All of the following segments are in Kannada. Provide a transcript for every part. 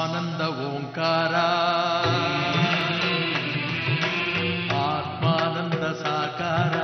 ಆನಂದ ಓಂಕಾರ ಆತ್ಮಾನಂದ ಸಾಕಾರ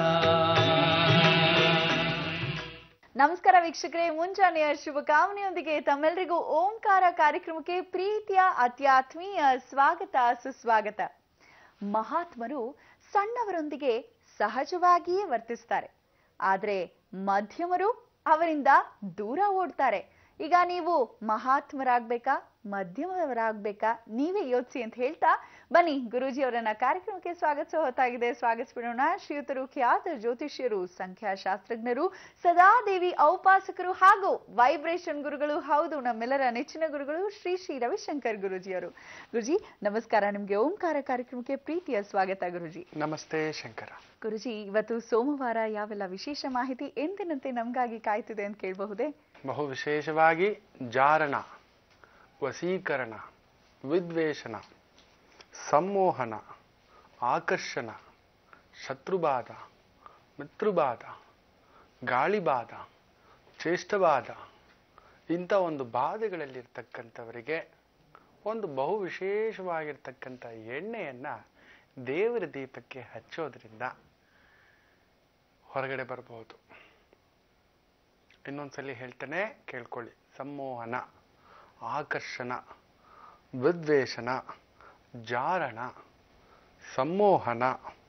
ನಮಸ್ಕಾರ ವೀಕ್ಷಕರೇ ಮುಂಜಾನೆಯ ಶುಭಕಾಮನೆಯೊಂದಿಗೆ ತಮ್ಮೆಲ್ಲರಿಗೂ ಓಂಕಾರ ಕಾರ್ಯಕ್ರಮಕ್ಕೆ ಪ್ರೀತಿಯ ಅತ್ಯಾತ್ಮೀಯ ಸ್ವಾಗತ ಸುಸ್ವಾಗತ ಮಹಾತ್ಮರು ಸಣ್ಣವರೊಂದಿಗೆ ಸಹಜವಾಗಿಯೇ ವರ್ತಿಸ್ತಾರೆ ಆದ್ರೆ ಮಧ್ಯಮರು ಅವರಿಂದ ದೂರ ಓಡ್ತಾರೆ ಈಗ ನೀವು ಮಹಾತ್ಮರಾಗ್ಬೇಕಾ ಮಧ್ಯಮರಾಗ್ಬೇಕಾ ನೀವೇ ಯೋಚಿಸಿ ಅಂತ ಹೇಳ್ತಾ ಬನ್ನಿ ಗುರೂಜಿ ಅವರನ್ನ ಕಾರ್ಯಕ್ರಮಕ್ಕೆ ಸ್ವಾಗತಿಸೋ ಹೊತ್ತಾಗಿದೆ ಸ್ವಾಗತಿಸ್ಬಿಡೋಣ ಶ್ರೀಯುತರು ಖ್ಯಾತ ಜ್ಯೋತಿಷ್ಯರು ಸಂಖ್ಯಾಶಾಸ್ತ್ರಜ್ಞರು ಸದಾದೇವಿ ಔಪಾಸಕರು ಹಾಗೂ ವೈಬ್ರೇಷನ್ ಗುರುಗಳು ಹೌದು ನಮ್ಮೆಲ್ಲರ ನೆಚ್ಚಿನ ಗುರುಗಳು ಶ್ರೀ ಶ್ರೀ ರವಿಶಂಕರ್ ಗುರುಜಿಯವರು ಗುರುಜಿ ನಮಸ್ಕಾರ ನಿಮ್ಗೆ ಓಂಕಾರ ಕಾರ್ಯಕ್ರಮಕ್ಕೆ ಪ್ರೀತಿಯ ಸ್ವಾಗತ ಗುರುಜಿ ನಮಸ್ತೆ ಶಂಕರ ಗುರುಜಿ ಇವತ್ತು ಸೋಮವಾರ ಯಾವೆಲ್ಲ ವಿಶೇಷ ಮಾಹಿತಿ ಎಂದಿನಂತೆ ನಮ್ಗಾಗಿ ಕಾಯ್ತಿದೆ ಅಂತ ಕೇಳಬಹುದೇ ಬಹು ವಿಶೇಷವಾಗಿ ಜಾರಣ ವಸೀಕರಣ ವಿದ್ವೇಷಣ ಸಂಮೋಹನ ಆಕರ್ಷಣ ಶತ್ರುಬಾಧ ಮಿತೃಬಾಧ ಗಾಳಿಬಾಧ ಚೇಷ್ಟಬಾಧ ಇಂಥ ಒಂದು ಬಾಧೆಗಳಲ್ಲಿರ್ತಕ್ಕಂಥವರಿಗೆ ಒಂದು ಬಹು ವಿಶೇಷವಾಗಿರ್ತಕ್ಕಂಥ ಎಣ್ಣೆಯನ್ನ ದೇವರ ದೀಪಕ್ಕೆ ಹಚ್ಚೋದ್ರಿಂದ ಹೊರಗಡೆ ಬರಬಹುದು ಇನ್ನೊಂದ್ಸಲಿ ಹೇಳ್ತೇನೆ ಕೇಳ್ಕೊಳ್ಳಿ ಸಂಮೋಹನ ಆಕರ್ಷಣ ವಿದ್ವೇಷಣ ಜಾರಣ ಸಂಮೋಹನ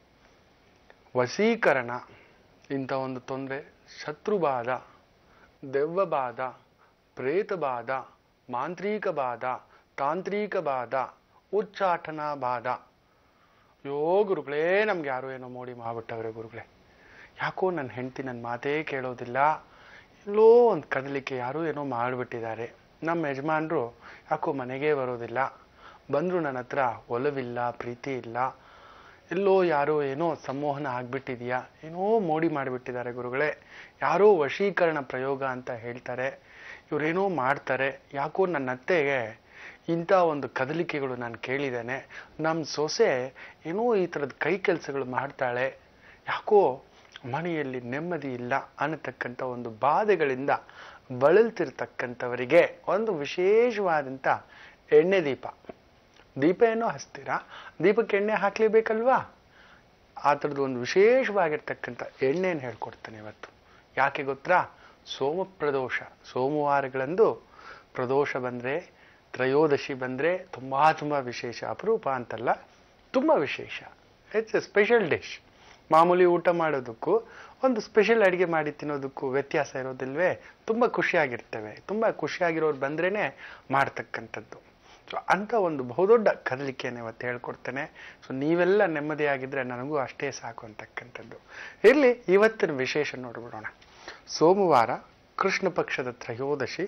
ವಶೀಕರಣ ಇಂಥ ಒಂದು ತೊಂದರೆ ಶತ್ರುಬಾಧ ದೆವ್ವಬಾಧ ಪ್ರೇತಬಾಧ ಮಾಂತ್ರಿಕ ಬಾಧ ತಾಂತ್ರಿಕ ಬಾಧ ಉಚ್ಚಾಟನಾ ಬಾಧ ಯೋ ಗುರುಗಳೇ ನಮ್ಗೆ ಯಾರೋ ಏನೋ ಮೋಡಿ ಮಾಡ್ಬಿಟ್ಟವ್ರೆ ಗುರುಗಳೇ ಯಾಕೋ ನನ್ನ ಹೆಂಡತಿ ನನ್ನ ಮಾತೇ ಕೇಳೋದಿಲ್ಲ ಎಲ್ಲೋ ಒಂದು ಕದಲಿಕ್ಕೆ ಯಾರೋ ಏನೋ ಮಾಡಿಬಿಟ್ಟಿದ್ದಾರೆ ನಮ್ಮ ಯಜಮಾನರು ಯಾಕೋ ಮನೆಗೆ ಬರೋದಿಲ್ಲ ಬಂದರೂ ನನ್ನ ಹತ್ರ ಒಲವಿಲ್ಲ ಪ್ರೀತಿ ಇಲ್ಲ ಎಲ್ಲೋ ಯಾರೋ ಏನೋ ಸಂಮೋಹನ ಆಗ್ಬಿಟ್ಟಿದೆಯಾ ಏನೋ ಮೋಡಿ ಮಾಡಿಬಿಟ್ಟಿದ್ದಾರೆ ಗುರುಗಳೇ ಯಾರೋ ವಶೀಕರಣ ಪ್ರಯೋಗ ಅಂತ ಹೇಳ್ತಾರೆ ಇವರೇನೋ ಮಾಡ್ತಾರೆ ಯಾಕೋ ನನ್ನ ಅತ್ತೆಗೆ ಇಂಥ ಒಂದು ಕದಲಿಕೆಗಳು ನಾನು ಕೇಳಿದ್ದೇನೆ ನಮ್ಮ ಸೊಸೆ ಏನೋ ಈ ಥರದ ಕೈ ಕೆಲಸಗಳು ಮಾಡ್ತಾಳೆ ಯಾಕೋ ಮನೆಯಲ್ಲಿ ನೆಮ್ಮದಿ ಇಲ್ಲ ಅನ್ನತಕ್ಕಂಥ ಒಂದು ಬಾಧೆಗಳಿಂದ ಬಳಲ್ತಿರ್ತಕ್ಕಂಥವರಿಗೆ ಒಂದು ವಿಶೇಷವಾದಂಥ ಎಣ್ಣೆ ದೀಪ ದೀಪ ಏನೋ ಹಚ್ತೀರಾ ದೀಪಕ್ಕೆ ಎಣ್ಣೆ ಹಾಕ್ಲೇಬೇಕಲ್ವಾ ಆ ಥರದ್ದು ಒಂದು ವಿಶೇಷವಾಗಿರ್ತಕ್ಕಂಥ ಎಣ್ಣೆಯನ್ನು ಹೇಳ್ಕೊಡ್ತಾನೆ ಇವತ್ತು ಯಾಕೆ ಗೊತ್ತಾ ಸೋಮ ಪ್ರದೋಷ ಸೋಮವಾರಗಳಂದು ಪ್ರದೋಷ ಬಂದರೆ ತ್ರಯೋದಶಿ ಬಂದರೆ ತುಂಬ ತುಂಬ ವಿಶೇಷ ಅಪರೂಪ ಅಂತಲ್ಲ ತುಂಬ ವಿಶೇಷ ಇಟ್ಸ್ ಎ ಸ್ಪೆಷಲ್ ಡಿಶ್ ಮಾಮೂಲಿ ಊಟ ಮಾಡೋದಕ್ಕೂ ಒಂದು ಸ್ಪೆಷಲ್ ಅಡುಗೆ ಮಾಡಿ ತಿನ್ನೋದಕ್ಕೂ ವ್ಯತ್ಯಾಸ ಇರೋದಿಲ್ವೇ ತುಂಬ ಖುಷಿಯಾಗಿರ್ತೇವೆ ತುಂಬ ಖುಷಿಯಾಗಿರೋರು ಬಂದ್ರೇ ಮಾಡ್ತಕ್ಕಂಥದ್ದು ಸೊ ಅಂಥ ಒಂದು ಬಹುದೊಡ್ಡ ಕದಲಿಕೆಯನ್ನು ಇವತ್ತು ಹೇಳ್ಕೊಡ್ತೇನೆ ಸೊ ನೀವೆಲ್ಲ ನೆಮ್ಮದಿಯಾಗಿದ್ದರೆ ನನಗೂ ಅಷ್ಟೇ ಸಾಕು ಅಂತಕ್ಕಂಥದ್ದು ಇರಲಿ ಇವತ್ತಿನ ವಿಶೇಷ ನೋಡ್ಬಿಡೋಣ ಸೋಮವಾರ ಕೃಷ್ಣ ಪಕ್ಷದ ತ್ರಯೋದಶಿ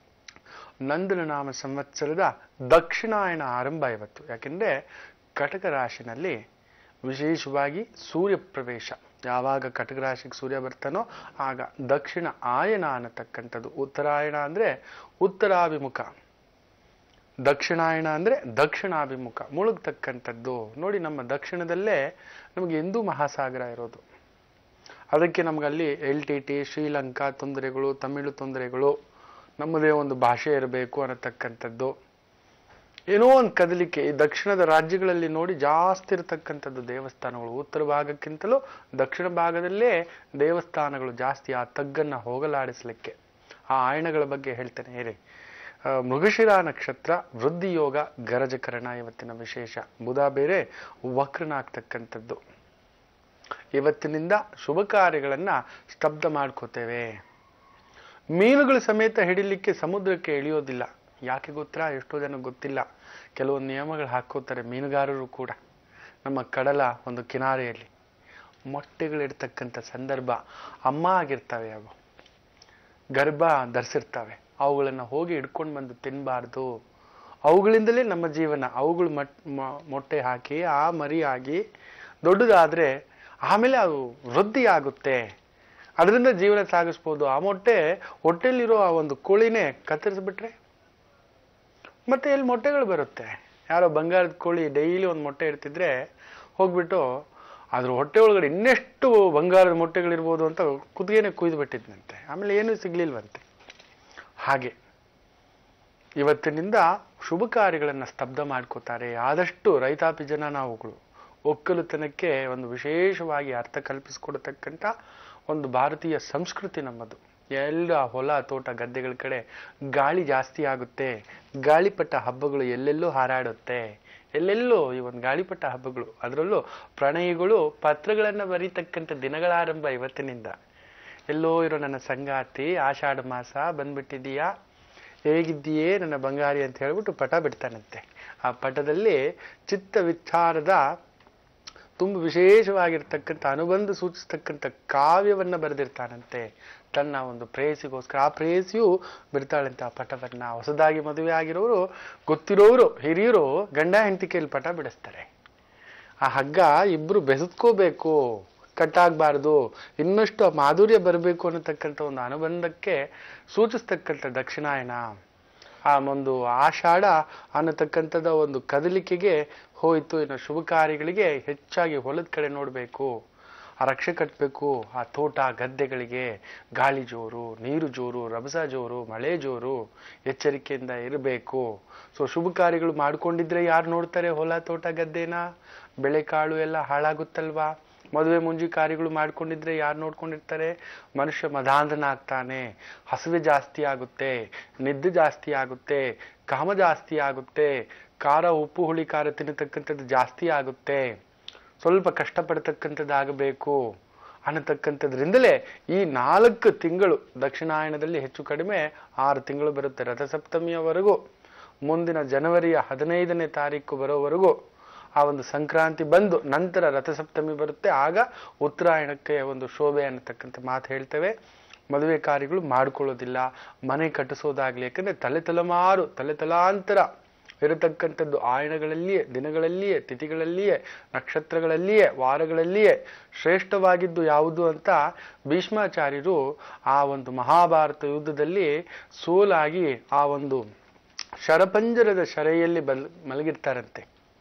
ನಂದನ ನಾಮ ಸಂವತ್ಸರದ ದಕ್ಷಿಣಾಯನ ಆರಂಭ ಇವತ್ತು ಯಾಕೆಂದರೆ ಕಟಕ ರಾಶಿನಲ್ಲಿ ವಿಶೇಷವಾಗಿ ಸೂರ್ಯ ಪ್ರವೇಶ ಯಾವಾಗ ಕಟಕ ರಾಶಿಗೆ ಸೂರ್ಯ ಬರ್ತಾನೋ ಆಗ ದಕ್ಷಿಣ ಆಯನ ಅನ್ನತಕ್ಕಂಥದ್ದು ಉತ್ತರಾಯಣ ಅಂದರೆ ಉತ್ತರಾಭಿಮುಖ ದಕ್ಷಿಣಾಯಣ ಅಂದರೆ ದಕ್ಷಿಣಾಭಿಮುಖ ಮುಳುಗ್ತಕ್ಕಂಥದ್ದು ನೋಡಿ ನಮ್ಮ ದಕ್ಷಿಣದಲ್ಲೇ ನಮಗೆ ಹಿಂದೂ ಮಹಾಸಾಗರ ಇರೋದು ಅದಕ್ಕೆ ನಮಗಲ್ಲಿ ಎಲ್ ಟಿ ಟಿ ಶ್ರೀಲಂಕಾ ತೊಂದರೆಗಳು ತಮಿಳು ತೊಂದರೆಗಳು ನಮ್ಮದೇ ಒಂದು ಭಾಷೆ ಇರಬೇಕು ಅನ್ನತಕ್ಕಂಥದ್ದು ಏನೋ ಒಂದು ಕದಲಿಕೆ ಈ ದಕ್ಷಿಣದ ರಾಜ್ಯಗಳಲ್ಲಿ ನೋಡಿ ಜಾಸ್ತಿ ಇರತಕ್ಕಂಥದ್ದು ದೇವಸ್ಥಾನಗಳು ಉತ್ತರ ಭಾಗಕ್ಕಿಂತಲೂ ದಕ್ಷಿಣ ಭಾಗದಲ್ಲೇ ದೇವಸ್ಥಾನಗಳು ಜಾಸ್ತಿ ಆ ತಗ್ಗನ್ನು ಹೋಗಲಾಡಿಸ್ಲಿಕ್ಕೆ ಆ ಆಯಣಗಳ ಬಗ್ಗೆ ಹೇಳ್ತೇನೆ ಹೇಳಿ ಆ, ಮೃಗಶಿರ ನಕ್ಷತ್ರ ವೃದ್ಧಿ ಯೋಗ ಗರಜಕರಣ ಇವತ್ತಿನ ವಿಶೇಷ ಬುಧ ಬೇರೆ ವಕ್ರನಾಗ್ತಕ್ಕಂಥದ್ದು ಇವತ್ತಿನಿಂದ ಶುಭ ಕಾರ್ಯಗಳನ್ನ ಸ್ತಬ್ಧ ಮಾಡ್ಕೋತೇವೆ ಮೀನುಗಳು ಸಮೇತ ಹಿಡಿಲಿಕ್ಕೆ ಸಮುದ್ರಕ್ಕೆ ಇಳಿಯೋದಿಲ್ಲ ಯಾಕೆ ಗೊತ್ತಾ ಎಷ್ಟೋ ಜನ ಗೊತ್ತಿಲ್ಲ ಕೆಲವೊಂದು ನಿಯಮಗಳು ಹಾಕೋತಾರೆ ಮೀನುಗಾರರು ಕೂಡ ನಮ್ಮ ಕಡಲ ಒಂದು ಕಿನಾರೆಯಲ್ಲಿ ಮೊಟ್ಟೆಗಳಿರ್ತಕ್ಕಂಥ ಸಂದರ್ಭ ಅಮ್ಮ ಆಗಿರ್ತವೆ ಅವು ಗರ್ಭ ಧರಿಸಿರ್ತವೆ ಅವುಗಳನ್ನು ಹೋಗಿ ಹಿಡ್ಕೊಂಡು ಬಂದು ತಿನ್ನಬಾರ್ದು ಅವುಗಳಿಂದಲೇ ನಮ್ಮ ಜೀವನ ಅವುಗಳು ಮಟ್ ಮ- ಮೊಟ್ಟೆ ಹಾಕಿ ಆ ಮರಿ ಆಗಿ ದೊಡ್ಡದಾದ್ರೆ ಆಮೇಲೆ ಅದು ವೃದ್ಧಿ ಆಗುತ್ತೆ ಅದರಿಂದ ಜೀವನ ಸಾಗಿಸ್ಬೋದು ಆ ಮೊಟ್ಟೆ ಹೊಟ್ಟೆಲಿರೋ ಆ ಒಂದು ಕೋಳಿನೇ ಕತ್ತರಿಸ್ಬಿಟ್ರೆ ಮತ್ತೆ ಎಲ್ಲಿ ಮೊಟ್ಟೆಗಳು ಬರುತ್ತೆ ಯಾರೋ ಬಂಗಾರದ ಕೋಳಿ ಡೈಲಿ ಒಂದು ಮೊಟ್ಟೆ ಇಡ್ತಿದ್ರೆ ಹೋಗ್ಬಿಟ್ಟು ಅದ್ರ ಹೊಟ್ಟೆ ಒಳಗಡೆ ಇನ್ನೆಷ್ಟು ಬಂಗಾರದ ಮೊಟ್ಟೆಗಳಿರ್ಬೋದು ಅಂತ ಕುತ್ತಿಗೆನೆ ಕುಯ್ದು ಬಿಟ್ಟಿದ್ನಂತೆ ಆಮೇಲೆ ಏನೂ ಸಿಗ್ಲಿಲ್ವಂತೆ ಹಾಗೆ ಇವತ್ತಿನಿಂದ ಶುಭ ಕಾರ್ಯಗಳನ್ನು ಸ್ತಬ್ಧ ಮಾಡ್ಕೋತಾರೆ ಆದಷ್ಟು ರೈತಾಪಿ ಜನ ನಾವುಗಳು ಒಕ್ಕಲುತನಕ್ಕೆ ಒಂದು ವಿಶೇಷವಾಗಿ ಅರ್ಥ ಕಲ್ಪಿಸಿಕೊಡತಕ್ಕಂಥ ಒಂದು ಭಾರತೀಯ ಸಂಸ್ಕೃತಿ ನಮ್ಮದು ಎಲ್ಲ ಹೊಲ ತೋಟ ಗದ್ದೆಗಳ ಕಡೆ ಗಾಳಿ ಜಾಸ್ತಿ ಆಗುತ್ತೆ ಗಾಳಿಪಟ ಹಬ್ಬಗಳು ಎಲ್ಲೆಲ್ಲೋ ಹಾರಾಡುತ್ತೆ ಎಲ್ಲೆಲ್ಲೋ ಈ ಒಂದು ಗಾಳಿಪಟ ಹಬ್ಬಗಳು ಅದರಲ್ಲೂ ಪ್ರಣಯಿಗಳು ಪತ್ರಗಳನ್ನು ಬರೀತಕ್ಕಂಥ ದಿನಗಳ ಆರಂಭ ಇವತ್ತಿನಿಂದ ಎಲ್ಲೋ ಇರೋ ನನ್ನ ಸಂಗಾತಿ ಆಷಾಢ ಮಾಸ ಬಂದ್ಬಿಟ್ಟಿದೀಯಾ ಹೇಗಿದ್ದೀಯೇ ನನ್ನ ಬಂಗಾರಿ ಅಂತ ಹೇಳ್ಬಿಟ್ಟು ಪಟ ಬಿಡ್ತಾನಂತೆ ಆ ಪಟದಲ್ಲಿ ಚಿತ್ತ ವಿಚಾರದ ತುಂಬ ವಿಶೇಷವಾಗಿರ್ತಕ್ಕಂಥ ಅನುಬಂಧ ಸೂಚಿಸ್ತಕ್ಕಂಥ ಕಾವ್ಯವನ್ನ ಬರೆದಿರ್ತಾನಂತೆ ತನ್ನ ಒಂದು ಪ್ರೇಯಸಿಗೋಸ್ಕರ ಆ ಪ್ರೇಯಸಿಯು ಬಿಡ್ತಾಳಂತೆ ಆ ಪಟವನ್ನ ಹೊಸದಾಗಿ ಮದುವೆ ಆಗಿರೋರು ಗೊತ್ತಿರೋರು ಹಿರಿಯರು ಗಂಡ ಹೆಂಡತಿ ಕೈಲಿ ಪಟ ಬಿಡಿಸ್ತಾರೆ ಆ ಹಗ್ಗ ಇಬ್ರು ಬೆಸೆದ್ಕೋಬೇಕು ಕಟ್ಟಾಗಬಾರ್ದು ಇನ್ನಷ್ಟು ಆ ಮಾಧುರ್ಯ ಬರಬೇಕು ಅನ್ನತಕ್ಕಂಥ ಒಂದು ಅನುಬಂಧಕ್ಕೆ ಸೂಚಿಸ್ತಕ್ಕಂಥ ದಕ್ಷಿಣಾಯನ ಆ ಒಂದು ಆಷಾಢ ಅನ್ನತಕ್ಕಂಥದ ಒಂದು ಕದಲಿಕೆಗೆ ಹೋಯಿತು ಇನ್ನು ಶುಭ ಕಾರ್ಯಗಳಿಗೆ ಹೆಚ್ಚಾಗಿ ಹೊಲದ ಕಡೆ ನೋಡಬೇಕು ಆ ರಕ್ಷೆ ಕಟ್ಟಬೇಕು ಆ ತೋಟ ಗದ್ದೆಗಳಿಗೆ ಗಾಳಿ ಜೋರು ನೀರು ಜೋರು ರಭಸ ಜೋರು ಮಳೆ ಜೋರು ಎಚ್ಚರಿಕೆಯಿಂದ ಇರಬೇಕು ಸೊ ಶುಭ ಕಾರ್ಯಗಳು ಮಾಡ್ಕೊಂಡಿದ್ರೆ ಯಾರು ನೋಡ್ತಾರೆ ಹೊಲ ತೋಟ ಗದ್ದೆನ ಬೆಳೆ ಕಾಳು ಎಲ್ಲ ಹಾಳಾಗುತ್ತಲ್ವಾ ಮದುವೆ ಮುಂಜಿ ಕಾರ್ಯಗಳು ಮಾಡ್ಕೊಂಡಿದ್ರೆ ಯಾರು ನೋಡ್ಕೊಂಡಿರ್ತಾರೆ ಮನುಷ್ಯ ಮದಾಂಧನ ಆಗ್ತಾನೆ ಹಸಿವೆ ಜಾಸ್ತಿ ಆಗುತ್ತೆ ನಿದ್ದೆ ಜಾಸ್ತಿ ಆಗುತ್ತೆ ಕಾಮ ಜಾಸ್ತಿ ಆಗುತ್ತೆ ಖಾರ ಉಪ್ಪು ಹುಳಿ ಖಾರ ತಿನ್ನತಕ್ಕಂಥದ್ದು ಜಾಸ್ತಿ ಆಗುತ್ತೆ ಸ್ವಲ್ಪ ಕಷ್ಟಪಡ್ತಕ್ಕಂಥದ್ದಾಗಬೇಕು ಅನ್ನತಕ್ಕಂಥದ್ರಿಂದಲೇ ಈ ನಾಲ್ಕು ತಿಂಗಳು ದಕ್ಷಿಣಾಯನದಲ್ಲಿ ಹೆಚ್ಚು ಕಡಿಮೆ ಆರು ತಿಂಗಳು ಬರುತ್ತೆ ರಥಸಪ್ತಮಿಯವರೆಗೂ ಮುಂದಿನ ಜನವರಿಯ ಹದಿನೈದನೇ ತಾರೀಕು ಬರೋವರೆಗೂ ಆ ಒಂದು ಸಂಕ್ರಾಂತಿ ಬಂದು ನಂತರ ರಥಸಪ್ತಮಿ ಬರುತ್ತೆ ಆಗ ಉತ್ತರಾಯಣಕ್ಕೆ ಒಂದು ಶೋಭೆ ಅನ್ನತಕ್ಕಂಥ ಮಾತು ಹೇಳ್ತೇವೆ ಮದುವೆ ಕಾರ್ಯಗಳು ಮಾಡ್ಕೊಳ್ಳೋದಿಲ್ಲ ಮನೆ ಕಟ್ಟಿಸೋದಾಗ್ಲಿ ಯಾಕಂದ್ರೆ ತಲೆ ತಲೆಮಾರು ತಲೆ ತಲಾಂತರ ಇರತಕ್ಕಂಥದ್ದು ಆಯಣಗಳಲ್ಲಿಯೇ ದಿನಗಳಲ್ಲಿಯೇ ತಿಥಿಗಳಲ್ಲಿಯೇ ನಕ್ಷತ್ರಗಳಲ್ಲಿಯೇ ವಾರಗಳಲ್ಲಿಯೇ ಶ್ರೇಷ್ಠವಾಗಿದ್ದು ಯಾವುದು ಅಂತ ಭೀಷ್ಮಾಚಾರ್ಯರು ಆ ಒಂದು ಮಹಾಭಾರತ ಯುದ್ಧದಲ್ಲಿ ಸೋಲಾಗಿ ಆ ಒಂದು ಶರಪಂಜರದ ಶರೆಯಲ್ಲಿ ಬಲ್ ಮಲಗಿರ್ತಾರಂತೆ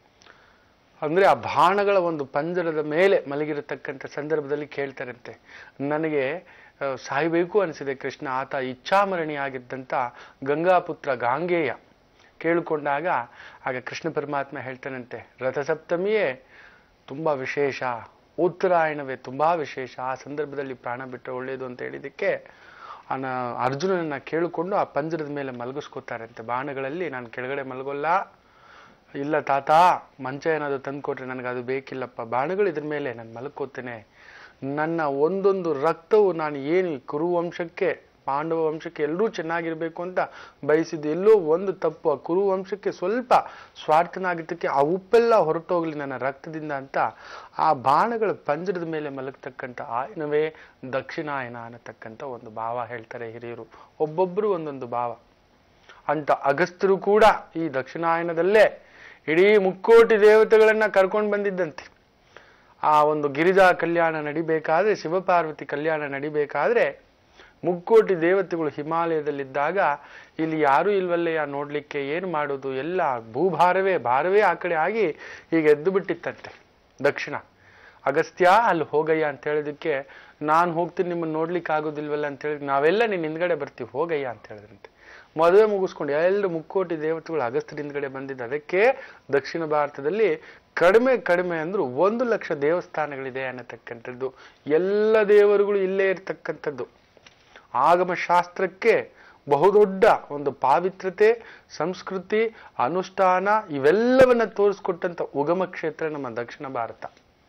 ಅಂದ್ರೆ ಆ ಬಾಣಗಳ ಒಂದು ಪಂಜರದ ಮೇಲೆ ಮಲಗಿರತಕ್ಕಂಥ ಸಂದರ್ಭದಲ್ಲಿ ಕೇಳ್ತಾರಂತೆ ನನಗೆ ಆ, ಸಾಯಬೇಕು ಅನಿಸಿದೆ ಕೃಷ್ಣ ಆತ ಇಚ್ಛಾಮರಣಿಯಾಗಿದ್ದಂಥ ಗಂಗಾಪುತ್ರ ಗಾಂಗೇಯ ಕೇಳಿಕೊಂಡಾಗ ಆಗ ಕೃಷ್ಣ ಪರಮಾತ್ಮ ಹೇಳ್ತಾನಂತೆ ರಥಸಪ್ತಮಿಯೇ ತುಂಬಾ ವಿಶೇಷ ಉತ್ತರಾಯಣವೇ ತುಂಬಾ ವಿಶೇಷ ಆ ಸಂದರ್ಭದಲ್ಲಿ ಪ್ರಾಣ ಬಿಟ್ಟರೆ ಒಳ್ಳೆಯದು ಅಂತ ಹೇಳಿದಕ್ಕೆ ಅನ ಅರ್ಜುನನನ್ನ ಕೇಳಿಕೊಂಡು ಆ ಪಂಜರದ ಮೇಲೆ ಮಲಗಿಸ್ಕೋತಾರಂತೆ ಬಾಣಗಳಲ್ಲಿ ನಾನು ಕೆಳಗಡೆ ಮಲಗೋಲ್ಲ ಇಲ್ಲ ತಾತ ಮಂಚ ಏನಾದ್ರು ತಂದ್ಕೊಟ್ರೆ ನನಗೆ ಅದು ಬೇಕಿಲ್ಲಪ್ಪ ಬಾಣಗಳು ಇದ್ರ ಮೇಲೆ ನಾನು ಮಲ್ಕೋತೇನೆ ನನ್ನ ಒಂದೊಂದು ರಕ್ತವು ನಾನು ಏನು ಈ ಕುರು ವಂಶಕ್ಕೆ ಪಾಂಡವ ವಂಶಕ್ಕೆ ಎಲ್ಲರೂ ಚೆನ್ನಾಗಿರ್ಬೇಕು ಅಂತ ಬಯಸಿದ್ದು ಎಲ್ಲೋ ಒಂದು ತಪ್ಪು ಆ ಕುರು ವಂಶಕ್ಕೆ ಸ್ವಲ್ಪ ಸ್ವಾರ್ಥನಾಗಿದ್ದಕ್ಕೆ ಆ ಉಪ್ಪೆಲ್ಲ ಹೊರಟೋಗ್ಲಿ ನನ್ನ ರಕ್ತದಿಂದ ಅಂತ ಆ ಬಾಣಗಳ ಪಂಜರದ ಮೇಲೆ ಮಲಗ್ತಕ್ಕಂಥ ಆಯನವೇ ದಕ್ಷಿಣಾಯನ ಅನ್ನತಕ್ಕಂಥ ಒಂದು ಭಾವ ಹೇಳ್ತಾರೆ ಹಿರಿಯರು ಒಬ್ಬೊಬ್ಬರು ಒಂದೊಂದು ಭಾವ ಅಂತ ಅಗಸ್ತ್ಯರು ಕೂಡ ಈ ದಕ್ಷಿಣಾಯನದಲ್ಲೇ ಇಡೀ ಮುಕ್ಕೋಟಿ ದೇವತೆಗಳನ್ನ ಕರ್ಕೊಂಡು ಬಂದಿದ್ದಂತೆ ಆ ಒಂದು ಗಿರಿಜಾ ಕಲ್ಯಾಣ ನಡಿಬೇಕಾದ್ರೆ ಶಿವಪಾರ್ವತಿ ಕಲ್ಯಾಣ ನಡಿಬೇಕಾದ್ರೆ ಮುಕ್ಕೋಟಿ ದೇವತೆಗಳು ಹಿಮಾಲಯದಲ್ಲಿದ್ದಾಗ ಇಲ್ಲಿ ಯಾರೂ ಇಲ್ವಲ್ಲಯ್ಯ ನೋಡ್ಲಿಕ್ಕೆ ಏನು ಮಾಡೋದು ಎಲ್ಲ ಭೂಭಾರವೇ ಭಾರವೇ ಆ ಕಡೆ ಆಗಿ ಈಗ ಎದ್ದು ಬಿಟ್ಟಿತ್ತಂತೆ ದಕ್ಷಿಣ ಅಗಸ್ತ್ಯ ಅಲ್ಲಿ ಹೋಗಯ್ಯ ಅಂತ ಹೇಳಿದಕ್ಕೆ ನಾನು ಹೋಗ್ತೀನಿ ನಿಮ್ಮನ್ನ ನೋಡ್ಲಿಕ್ಕೆ ಆಗೋದಿಲ್ವಲ್ಲ ಅಂತ ಹೇಳಿ ನಾವೆಲ್ಲ ನಿನ್ನ ಹಿಂದ್ಗಡೆ ಬರ್ತೀವಿ ಹೋಗಯ್ಯ ಅಂತ ಹೇಳಿದ್ರಂತೆ ಮದುವೆ ಮುಗಿಸ್ಕೊಂಡು ಎಲ್ಲರೂ ಮುಕ್ಕೋಟಿ ದೇವತೆಗಳು ಅಗಸ್ತ್ಯರ ಹಿಂದ್ಗಡೆ ಬಂದಿದ್ದು ಅದಕ್ಕೆ ದಕ್ಷಿಣ ಭಾರತದಲ್ಲಿ ಕಡಿಮೆ ಕಡಿಮೆ ಅಂದ್ರೂ ಒಂದು ಲಕ್ಷ ದೇವಸ್ಥಾನಗಳಿದೆ ಅನ್ನತಕ್ಕಂಥದ್ದು ಎಲ್ಲ ದೇವರುಗಳು ಇಲ್ಲೇ ಇರ್ತಕ್ಕಂಥದ್ದು ಆಗಮ ಶಾಸ್ತ್ರಕ್ಕೆ ಬಹುದೊಡ್ಡ ಒಂದು ಪಾವಿತ್ರತೆ ಸಂಸ್ಕೃತಿ ಅನುಷ್ಠಾನ ಇವೆಲ್ಲವನ್ನ ತೋರಿಸ್ಕೊಟ್ಟಂತ ಉಗಮ ಕ್ಷೇತ್ರ ನಮ್ಮ ದಕ್ಷಿಣ ಭಾರತ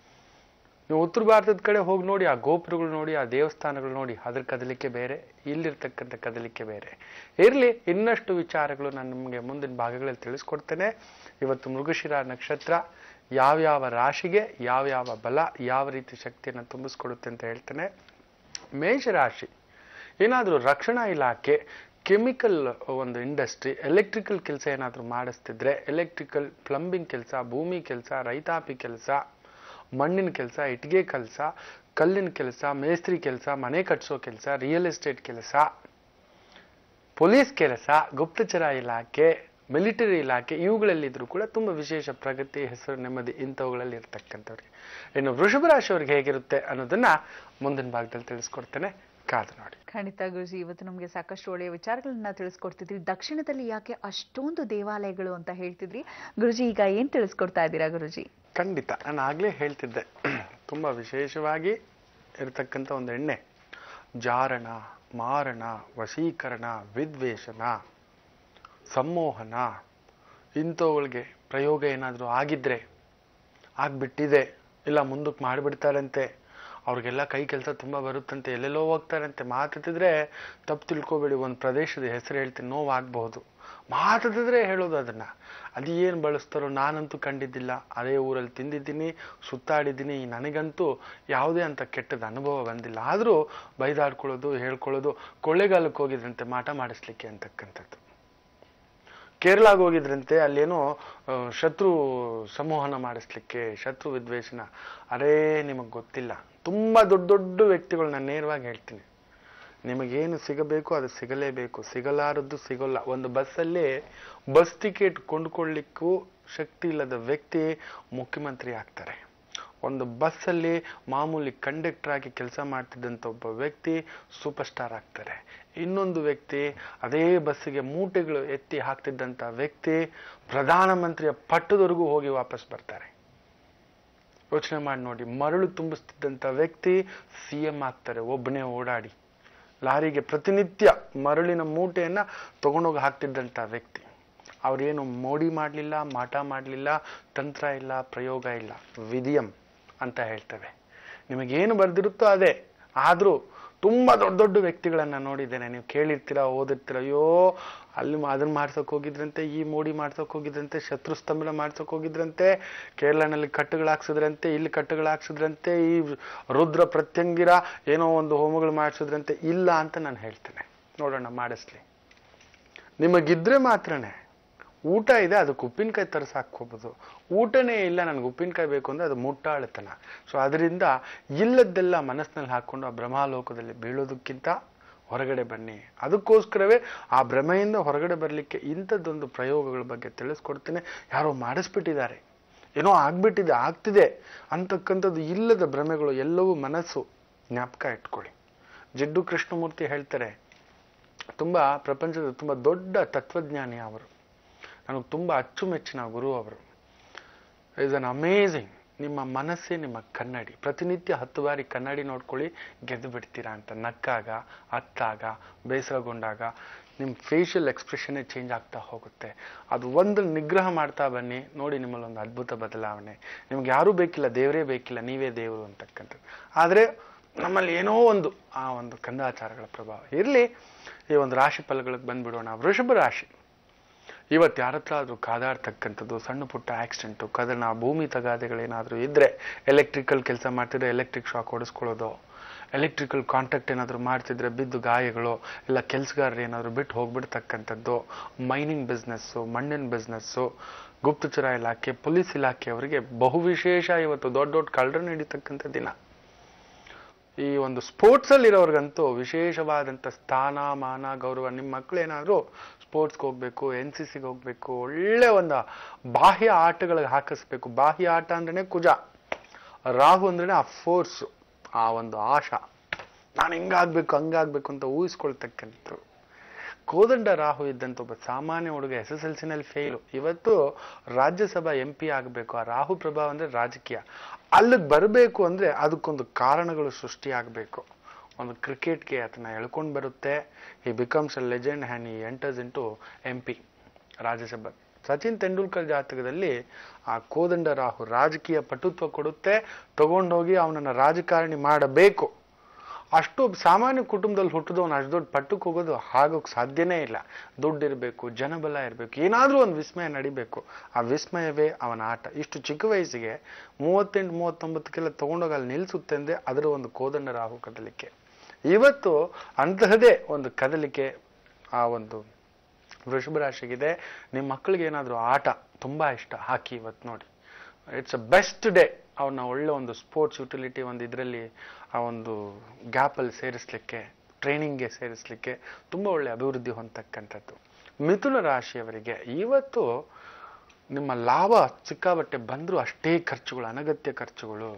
ನೀವು ಉತ್ತರ ಭಾರತದ ಕಡೆ ಹೋಗಿ ನೋಡಿ ಆ ಗೋಪುರಗಳು ನೋಡಿ ಆ ದೇವಸ್ಥಾನಗಳು ನೋಡಿ ಅದ್ರ ಕದಲಿಕೆ ಬೇರೆ ಇಲ್ಲಿರ್ತಕ್ಕಂಥ ಕದಲಿಕೆ ಬೇರೆ ಇರ್ಲಿ ಇನ್ನಷ್ಟು ವಿಚಾರಗಳು ನಾನು ನಿಮಗೆ ಮುಂದಿನ ಭಾಗಗಳಲ್ಲಿ ತಿಳಿಸ್ಕೊಡ್ತೇನೆ ಇವತ್ತು ಮೃಗಶಿರ ನಕ್ಷತ್ರ ಯಾವ್ಯಾವ ರಾಶಿಗೆ ಯಾವ್ಯಾವ ಬಲ ಯಾವ ರೀತಿ ಶಕ್ತಿಯನ್ನು ತುಂಬಿಸ್ಕೊಡುತ್ತೆ ಅಂತ ಹೇಳ್ತೇನೆ ಮೇಷರಾಶಿ ಏನಾದರೂ ರಕ್ಷಣಾ ಇಲಾಖೆ ಕೆಮಿಕಲ್ ಒಂದು ಇಂಡಸ್ಟ್ರಿ ಎಲೆಕ್ಟ್ರಿಕಲ್ ಕೆಲಸ ಏನಾದರೂ ಮಾಡಿಸ್ತಿದ್ರೆ ಎಲೆಕ್ಟ್ರಿಕಲ್ ಪ್ಲಂಬಿಂಗ್ ಕೆಲಸ ಭೂಮಿ ಕೆಲಸ ರೈತಾಪಿ ಕೆಲಸ ಮಣ್ಣಿನ ಕೆಲಸ ಇಟ್ಟಿಗೆ ಕೆಲಸ ಕಲ್ಲಿನ ಕೆಲಸ ಮೇಸ್ತ್ರಿ ಕೆಲಸ ಮನೆ ಕಟ್ಸೋ ಕೆಲಸ ರಿಯಲ್ ಎಸ್ಟೇಟ್ ಕೆಲಸ ಪೊಲೀಸ್ ಕೆಲಸ ಗುಪ್ತಚರ ಇಲಾಖೆ ಮಿಲಿಟರಿ ಇಲಾಖೆ ಇವುಗಳಲ್ಲಿದ್ರೂ ಕೂಡ ತುಂಬ ವಿಶೇಷ ಪ್ರಗತಿ ಹೆಸರು ನೆಮ್ಮದಿ ಇಂಥವುಗಳಲ್ಲಿ ಇರ್ತಕ್ಕಂಥವ್ರಿಗೆ ಇನ್ನು ವೃಷಭ ರಾಶಿಯವ್ರಿಗೆ ಹೇಗಿರುತ್ತೆ ಅನ್ನೋದನ್ನ ಮುಂದಿನ ಭಾಗದಲ್ಲಿ ತಿಳಿಸ್ಕೊಡ್ತೇನೆ ಕಾದು ನೋಡಿ ಖಂಡಿತ ಗುರುಜಿ ಇವತ್ತು ನಮಗೆ ಸಾಕಷ್ಟು ಒಳ್ಳೆಯ ವಿಚಾರಗಳನ್ನ ತಿಳಿಸ್ಕೊಡ್ತಿದ್ರಿ ದಕ್ಷಿಣದಲ್ಲಿ ಯಾಕೆ ಅಷ್ಟೊಂದು ದೇವಾಲಯಗಳು ಅಂತ ಹೇಳ್ತಿದ್ರಿ ಗುರುಜಿ ಈಗ ಏನ್ ತಿಳಿಸ್ಕೊಡ್ತಾ ಇದ್ದೀರಾ ಗುರುಜಿ ಖಂಡಿತ ನಾನು ಆಗ್ಲೇ ಹೇಳ್ತಿದ್ದೆ ತುಂಬಾ ವಿಶೇಷವಾಗಿ ಇರತಕ್ಕಂಥ ಒಂದು ಎಣ್ಣೆ ಜಾರಣ ಮಾರಣ ವಶೀಕರಣ ವಿದ್ವೇಷಣ ಸಮ್ಮೋಹನ ಇಂಥವುಗಳಿಗೆ ಪ್ರಯೋಗ ಏನಾದರೂ ಆಗಿದ್ರೆ ಆಗ್ಬಿಟ್ಟಿದೆ ಇಲ್ಲ ಮುಂದಕ್ಕೆ ಮಾಡಿಬಿಡ್ತಾರಂತೆ ಅವ್ರಿಗೆಲ್ಲ ಕೈ ಕೆಲಸ ತುಂಬ ಬರುತ್ತಂತೆ ಎಲ್ಲೆಲ್ಲೋ ಹೋಗ್ತಾರಂತೆ ಮಾತಾಡಿದ್ರೆ ತಪ್ಪು ತಿಳ್ಕೊಬೇಡಿ ಒಂದು ಪ್ರದೇಶದ ಹೆಸರು ಹೇಳ್ತೀನಿ ನೋವಾಗಬಹುದು ಮಾತಾಡಿದ್ರೆ ಹೇಳೋದು ಅದನ್ನ ಅದು ಏನು ಬಳಸ್ತಾರೋ ನಾನಂತೂ ಕಂಡಿದ್ದಿಲ್ಲ ಅದೇ ಊರಲ್ಲಿ ತಿಂದಿದ್ದೀನಿ ಸುತ್ತಾಡಿದ್ದೀನಿ ನನಗಂತೂ ಯಾವುದೇ ಅಂತ ಕೆಟ್ಟದ ಅನುಭವ ಬಂದಿಲ್ಲ ಆದರೂ ಬೈದಾಡ್ಕೊಳ್ಳೋದು ಹೇಳ್ಕೊಳ್ಳೋದು ಕೊಳ್ಳೆಗಾಲಕ್ಕೆ ಹೋಗಿದ್ರಂತೆ ಮಾಟ ಮಾಡಿಸ್ಲಿಕ್ಕೆ ಅಂತಕ್ಕಂಥದ್ದು ಕೇರಳಾಗ ಹೋಗಿದ್ರಂತೆ ಅಲ್ಲೇನೋ ಆ, ಶತ್ರು ಸಂವಹನ ಮಾಡಿಸ್ಲಿಕ್ಕೆ ಶತ್ರು ವಿದ್ವೇಷನ ಅರೇ ನಿಮಗೆ ಗೊತ್ತಿಲ್ಲ ತುಂಬಾ ದೊಡ್ಡ ದೊಡ್ಡ ವ್ಯಕ್ತಿಗಳು ನಾನು ನೇರವಾಗಿ ಹೇಳ್ತೀನಿ ನಿಮಗೇನು ಸಿಗಬೇಕು ಅದು ಸಿಗಲೇಬೇಕು ಸಿಗಲಾರದ್ದು ಸಿಗೋಲ್ಲ ಒಂದು ಬಸ್ಸಲ್ಲಿ ಬಸ್ ಟಿಕೆಟ್ ಕೊಂಡ್ಕೊಳ್ಳಿಕ್ಕೂ ಶಕ್ತಿ ಇಲ್ಲದ ವ್ಯಕ್ತಿ ಮುಖ್ಯಮಂತ್ರಿ ಆಗ್ತಾರೆ ಒಂದು ಬಸ್ಸಲ್ಲಿ ಮಾಮೂಲಿ ಕಂಡಕ್ಟರ್ ಆಗಿ ಕೆಲಸ ಮಾಡ್ತಿದ್ದಂಥ ಒಬ್ಬ ವ್ಯಕ್ತಿ ಸೂಪರ್ ಸ್ಟಾರ್ ಆಗ್ತಾರೆ ಇನ್ನೊಂದು ವ್ಯಕ್ತಿ ಅದೇ ಬಸ್ಸಿಗೆ ಮೂಟೆಗಳು ಎತ್ತಿ ಹಾಕ್ತಿದ್ದಂಥ ವ್ಯಕ್ತಿ ಪ್ರಧಾನಮಂತ್ರಿಯ ಪಟ್ಟದವರೆಗೂ ಹೋಗಿ ವಾಪಸ್ ಬರ್ತಾರೆ ಯೋಚನೆ ಮಾಡಿ ನೋಡಿ ಮರಳು ತುಂಬಿಸ್ತಿದ್ದಂಥ ವ್ಯಕ್ತಿ ಸಿ ಎಂ ಆಗ್ತಾರೆ ಒಬ್ಬನೇ ಓಡಾಡಿ ಲಾರಿಗೆ ಪ್ರತಿನಿತ್ಯ ಮರಳಿನ ಮೂಟೆಯನ್ನ ತಗೊಂಡೋಗಿ ಹಾಕ್ತಿದ್ದಂಥ ವ್ಯಕ್ತಿ ಅವ್ರೇನು ಮೋಡಿ ಮಾಡಲಿಲ್ಲ ಮಾಟ ಮಾಡಲಿಲ್ಲ ತಂತ್ರ ಇಲ್ಲ ಪ್ರಯೋಗ ಇಲ್ಲ ವಿಧಿಯಂ ಅಂತ ಹೇಳ್ತೇವೆ ನಿಮಗೇನು ಬರ್ದಿರುತ್ತೋ ಅದೇ ಆದರೂ ತುಂಬಾ ದೊಡ್ಡ ದೊಡ್ಡ ವ್ಯಕ್ತಿಗಳನ್ನ ನೋಡಿದ್ದೇನೆ ನೀವು ಕೇಳಿರ್ತೀರಾ ಓದಿರ್ತೀರ ಅಯ್ಯೋ ಅಲ್ಲಿ ಮಾ- ಅದನ್ನ ಮಾಡ್ಸಕ್ ಹೋಗಿದ್ರಂತೆ ಈ ಮೋಡಿ ಮಾಡ್ಸಕ್ ಹೋಗಿದ್ರಂತೆ ಶತ್ರು ಸ್ತಂಭನ ಮಾಡ್ಸಕ್ ಹೋಗಿದ್ರಂತೆ ಕೇರಳನಲ್ಲಿ ಕಟ್ಟುಗಳು ಹಾಕ್ಸಿದ್ರಂತೆ ಇಲ್ಲಿ ಕಟ್ಟುಗಳು ಹಾಕ್ಸಿದ್ರಂತೆ ಈ ರುದ್ರ ಪ್ರತ್ಯಂಗಿರ ಏನೋ ಒಂದು ಹೋಮಗಳು ಮಾಡಿಸಿದ್ರಂತೆ ಇಲ್ಲ ಅಂತ ನಾನು ಹೇಳ್ತೇನೆ ನೋಡೋಣ ಮಾಡಿಸ್ಲಿ ನಿಮಗಿದ್ರೆ ಮಾತ್ರನೇ ಊಟ ಇದೆ ಅದಕ್ಕೆ ಉಪ್ಪಿನಕಾಯಿ ತರಿಸಿ ಹಾಕ್ಕೋಬೋದು ಊಟನೇ ಇಲ್ಲ ನನಗೆ ಉಪ್ಪಿನಕಾಯಿ ಬೇಕು ಅಂದ್ರೆ ಅದು ಮುಟ್ಟಾಳತನ ಸೊ ಅದರಿಂದ ಇಲ್ಲದ್ದೆಲ್ಲ ಮನಸ್ಸಿನಲ್ಲಿ ಹಾಕ್ಕೊಂಡು ಆ ಭ್ರಮಾಲೋಕದಲ್ಲಿ ಬೀಳೋದಕ್ಕಿಂತ ಹೊರಗಡೆ ಬನ್ನಿ ಅದಕ್ಕೋಸ್ಕರವೇ ಆ ಭ್ರಮೆಯಿಂದ ಹೊರಗಡೆ ಬರಲಿಕ್ಕೆ ಇಂಥದ್ದೊಂದು ಪ್ರಯೋಗಗಳ ಬಗ್ಗೆ ತಿಳಿಸ್ಕೊಡ್ತೇನೆ ಯಾರೋ ಮಾಡಿಸ್ಬಿಟ್ಟಿದ್ದಾರೆ ಏನೋ ಆಗ್ಬಿಟ್ಟಿದೆ ಆಗ್ತಿದೆ ಅಂತಕ್ಕಂಥದ್ದು ಇಲ್ಲದ ಭ್ರಮೆಗಳು ಎಲ್ಲವೂ ಮನಸ್ಸು ಜ್ಞಾಪಕ ಇಟ್ಕೊಳ್ಳಿ ಜಿಡ್ಡು ಕೃಷ್ಣಮೂರ್ತಿ ಹೇಳ್ತಾರೆ ತುಂಬಾ ಪ್ರಪಂಚದ ತುಂಬಾ ದೊಡ್ಡ ತತ್ವಜ್ಞಾನಿ ಅವರು ನನಗೆ ತುಂಬಾ ಅಚ್ಚುಮೆಚ್ಚಿನ ಗುರು ಅವರು ಇಸ್ ಅನ್ ಅಮೇಝಿಂಗ್ ನಿಮ್ಮ ಮನಸ್ಸೇ ನಿಮ್ಮ ಕನ್ನಡಿ ಪ್ರತಿನಿತ್ಯ ಹತ್ತು ಬಾರಿ ಕನ್ನಡಿ ನೋಡ್ಕೊಳ್ಳಿ ಗೆದ್ದು ಬಿಡ್ತೀರಾ ಅಂತ ನಕ್ಕಾಗ ಅತ್ತಾಗ ಬೇಸರಗೊಂಡಾಗ ನಿಮ್ಮ ಫೇಶಿಯಲ್ ಎಕ್ಸ್ಪ್ರೆಷನ್ನೇ ಚೇಂಜ್ ಆಗ್ತಾ ಹೋಗುತ್ತೆ ಅದು ಒಂದು ನಿಗ್ರಹ ಮಾಡ್ತಾ ಬನ್ನಿ ನೋಡಿ ನಿಮ್ಮಲ್ಲಿ ಒಂದು ಅದ್ಭುತ ಬದಲಾವಣೆ ನಿಮ್ಗೆ ಯಾರೂ ಬೇಕಿಲ್ಲ ದೇವರೇ ಬೇಕಿಲ್ಲ ನೀವೇ ದೇವರು ಅಂತಕ್ಕಂಥದ್ದು ಆದರೆ ನಮ್ಮಲ್ಲಿ ಏನೋ ಒಂದು ಆ ಒಂದು ಕಂದಾಚಾರಗಳ ಪ್ರಭಾವ ಇರಲಿ ಈ ಒಂದು ರಾಶಿ ಫಲಗಳಿಗೆ ಬಂದ್ಬಿಡೋಣ ವೃಷಭ ರಾಶಿ ಇವತ್ತು ಯಾರ ಹತ್ರ ಆದ್ರೂ ಕಾದಾಡ್ತಕ್ಕಂಥದ್ದು ಸಣ್ಣ ಪುಟ್ಟ ಆಕ್ಸಿಡೆಂಟು ಕದನ ಭೂಮಿ ತಗಾದೆಗಳೇನಾದರೂ ಇದ್ರೆ ಎಲೆಕ್ಟ್ರಿಕಲ್ ಕೆಲಸ ಮಾಡ್ತಿದ್ರೆ ಎಲೆಕ್ಟ್ರಿಕ್ ಶಾಕ್ ಹೊಡಿಸ್ಕೊಳ್ಳೋದು ಎಲೆಕ್ಟ್ರಿಕಲ್ ಕಾಂಟ್ಯಾಕ್ಟ್ ಏನಾದರೂ ಮಾಡ್ತಿದ್ರೆ ಬಿದ್ದು ಗಾಯಗಳು ಇಲ್ಲ ಕೆಲಸಗಾರರು ಏನಾದರೂ ಬಿಟ್ಟು ಹೋಗ್ಬಿಡ್ತಕ್ಕಂಥದ್ದು ಮೈನಿಂಗ್ ಬಿಸ್ನೆಸ್ಸು ಮಣ್ಣಿನ ಬಿಸ್ನೆಸ್ಸು ಗುಪ್ತಚರ ಇಲಾಖೆ ಪೊಲೀಸ್ ಇಲಾಖೆಯವರಿಗೆ ಬಹುವಿಶೇಷ ಇವತ್ತು ದೊಡ್ಡ ದೊಡ್ಡ ಕಳ್ಳರನ್ನು ಹಿಡಿತಕ್ಕಂಥ ದಿನ ಈ ಒಂದು ಸ್ಪೋರ್ಟ್ಸ್ ಅಲ್ಲಿ ಇರೋರ್ಗಂತೂ ವಿಶೇಷವಾದಂಥ ಸ್ಥಾನ ಮಾನ ಗೌರವ ನಿಮ್ಮ ಮಕ್ಕಳು ಏನಾದರೂ ಸ್ಪೋರ್ಟ್ಸ್ಗೆ ಹೋಗ್ಬೇಕು ಎನ್ ಸಿ ಸಿಗೆ ಹೋಗ್ಬೇಕು ಒಳ್ಳೆ ಒಂದು ಬಾಹ್ಯ ಆಟಗಳಿಗೆ ಹಾಕಿಸ್ಬೇಕು ಬಾಹ್ಯ ಆಟ ಅಂದ್ರೇನೆ ಕುಜ ರಾಹು ಅಂದ್ರೇನೆ ಆ ಫೋರ್ಸ್ ಆ ಒಂದು ಆಶಾ ನಾನು ಹಿಂಗಾಗ್ಬೇಕು ಹಂಗಾಗ್ಬೇಕು ಅಂತ ಊಹಿಸ್ಕೊಳ್ತಕ್ಕಂಥದ್ದು ಕೋದಂಡ ರಾಹು ಇದ್ದಂತ ಒಬ್ಬ ಸಾಮಾನ್ಯ ಹುಡುಗ ಎಸ್ ಎಸ್ ಎಲ್ ಸಿನಲ್ಲಿ ಫೇಲು ಇವತ್ತು ರಾಜ್ಯಸಭಾ ಎಂ ಪಿ ಆಗಬೇಕು ಆ ರಾಹು ಪ್ರಭಾವ ಅಂದ್ರೆ ರಾಜಕೀಯ ಅಲ್ಲಿಗೆ ಬರಬೇಕು ಅಂದ್ರೆ ಅದಕ್ಕೊಂದು ಕಾರಣಗಳು ಸೃಷ್ಟಿ ಆಗಬೇಕು ಒಂದು ಕ್ರಿಕೆಟ್ಗೆ ಅದನ್ನ ಎಳ್ಕೊಂಡು ಬರುತ್ತೆ ಈ ಬಿಕಮ್ಸ್ ಎ ಲೆಜೆಂಡ್ ಹ್ಯಾಂಡ್ ಈ enters into M P Rajya Sabha Sachin Tendulkar ಜಾತಕದಲ್ಲಿ ಆ ಕೋದಂಡ ರಾಹು ರಾಜಕೀಯ ಪಟುತ್ವ ಕೊಡುತ್ತೆ ತಗೊಂಡೋಗಿ ಅವನನ್ನ ರಾಜಕಾರಣಿ ಮಾಡಬೇಕು ಅಷ್ಟು ಸಾಮಾನ್ಯ ಕುಟುಂಬದಲ್ಲಿ ಹುಟ್ಟಿದವನು ಅಷ್ಟು ದೊಡ್ಡ ಪಟ್ಟಕ್ಕೆ ಹೋಗೋದು ಆಗೋಕ್ ಸಾಧ್ಯನೇ ಇಲ್ಲ ದುಡ್ಡು ಇರಬೇಕು ಜನಬಲ ಇರಬೇಕು ಏನಾದರೂ ಒಂದು ವಿಸ್ಮಯ ನಡಿಬೇಕು ಆ ವಿಸ್ಮಯವೇ ಅವನ ಆಟ ಇಷ್ಟು ಚಿಕ್ಕ ವಯಸ್ಸಿಗೆ ಮೂವತ್ತೆಂಟು ಮೂವತ್ತೊಂಬತ್ತಕ್ಕೆಲ್ಲ ತಗೊಂಡೋಗಿ ಅಲ್ಲಿ ನಿಲ್ಲಿಸುತ್ತೆ ಅಂದ್ರೆ ಅದರ ಒಂದು ಕೋದಂಡ ರಾಹು ಕದಲಿಕೆ ಇವತ್ತು ಅಂತಹದೇ ಒಂದು ಕದಲಿಕೆ ಆ ಒಂದು ವೃಷಭ ರಾಶಿಗಿದೆ ನಿಮ್ಮ ಮಕ್ಕಳಿಗೆ ಏನಾದರೂ ಆಟ ತುಂಬಾ ಇಷ್ಟ ಹಾಕಿ ಇವತ್ತು ನೋಡಿ ಇಟ್ಸ್ ಅ ಬೆಸ್ಟ್ ಡೇ ಅವ್ರನ್ನ ಒಳ್ಳೆ ಒಂದು ಸ್ಪೋರ್ಟ್ಸ್ ಯುಟಿಲಿಟಿ ಒಂದು ಇದರಲ್ಲಿ ಆ ಒಂದು ಗ್ಯಾಪಲ್ಲಿ ಸೇರಿಸ್ಲಿಕ್ಕೆ ಟ್ರೈನಿಂಗ್ಗೆ ಸೇರಿಸ್ಲಿಕ್ಕೆ ತುಂಬ ಒಳ್ಳೆ ಅಭಿವೃದ್ಧಿ ಹೊಂದತಕ್ಕಂಥದ್ದು ಮಿಥುನ ರಾಶಿಯವರಿಗೆ ಇವತ್ತು ನಿಮ್ಮ ಲಾಭ ಸಿಕ್ಕಾಬಟ್ಟೆ ಬಂದರೂ ಅಷ್ಟೇ ಖರ್ಚುಗಳು ಅನಗತ್ಯ ಖರ್ಚುಗಳು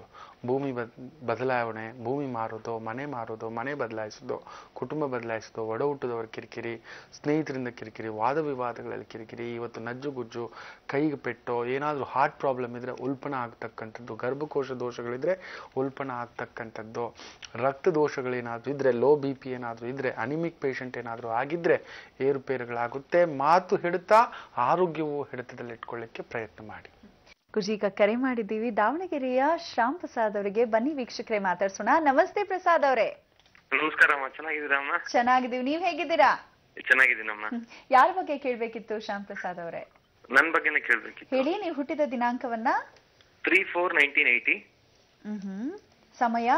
ಭೂಮಿ ಬದ್ ಬದಲಾವಣೆ ಭೂಮಿ ಮಾರೋದು ಮನೆ ಮಾರೋದು ಮನೆ ಬದಲಾಯಿಸೋದು ಕುಟುಂಬ ಬದಲಾಯಿಸೋದು ಒಡ ಹುಟ್ಟಿದವರ ಕಿರಿಕಿರಿ ಸ್ನೇಹಿತರಿಂದ ಕಿರಿಕಿರಿ ವಾದ ವಿವಾದಗಳಲ್ಲಿ ಕಿರಿಕಿರಿ ಇವತ್ತು ನಜ್ಜು ಗುಜ್ಜು ಕೈಗೆ ಪೆಟ್ಟು ಏನಾದರೂ ಹಾರ್ಟ್ ಪ್ರಾಬ್ಲಮ್ ಇದ್ರೆ ಉಲ್ಪಣ ಆಗ್ತಕ್ಕಂಥದ್ದು ಗರ್ಭಕೋಶ ದೋಷಗಳಿದ್ರೆ ಉಲ್ಪಣ ಆಗ್ತಕ್ಕಂಥದ್ದು ರಕ್ತ ದೋಷಗಳೇನಾದರೂ ಇದ್ರೆ ಲೋ ಬಿ ಪಿ ಏನಾದರೂ ಇದ್ರೆ ಅನಿಮಿಕ್ ಪೇಷಂಟ್ ಏನಾದರೂ ಆಗಿದ್ರೆ ಏರುಪೇರುಗಳಾಗುತ್ತೆ ಮಾತು ಹಿಡಿತಾ ಆರೋಗ್ಯವು ಹಿಡಿತದಲ್ಲಿ ಇಟ್ಕೊಳ್ಳಿಕ್ಕೆ ಪ್ರಯತ್ನ ಮಾಡಿ ಗುರುಜಿ ಈಗ ಕರೆ ಮಾಡಿದ್ದೀವಿ ದಾವಣಗೆರೆಯ ಶ್ಯಾಮ್ ಪ್ರಸಾದ್ ಅವರಿಗೆ ಬನ್ನಿ ವೀಕ್ಷಕರೇ ಮಾತಾಡ್ಸೋಣ ನಮಸ್ತೆ ಪ್ರಸಾದ್ ಅವರೇ ನಮಸ್ಕಾರ ಅಮ್ಮ ಚೆನ್ನಾಗಿದ್ದೀರಮ್ಮ ಚೆನ್ನಾಗಿದ್ದೀವಿ ನೀವ್ ಹೇಗಿದ್ದೀರಾ ಚೆನ್ನಾಗಿದ್ದೀನಮ್ಮ ಹ್ಮ್. ಯಾರ ಬಗ್ಗೆ ಕೇಳ್ಬೇಕಿತ್ತು ಶ್ಯಾಮ್ ಪ್ರಸಾದ್ ಅವರೇ ನನ್ ಬಗ್ಗೆನೇ ಕೇಳ್ಬೇಕಿತ್ತು ಹೇಳಿ ನೀವು ಹುಟ್ಟಿದ ದಿನಾಂಕವನ್ನ three four nineteen eighty hmm ಸಮಯ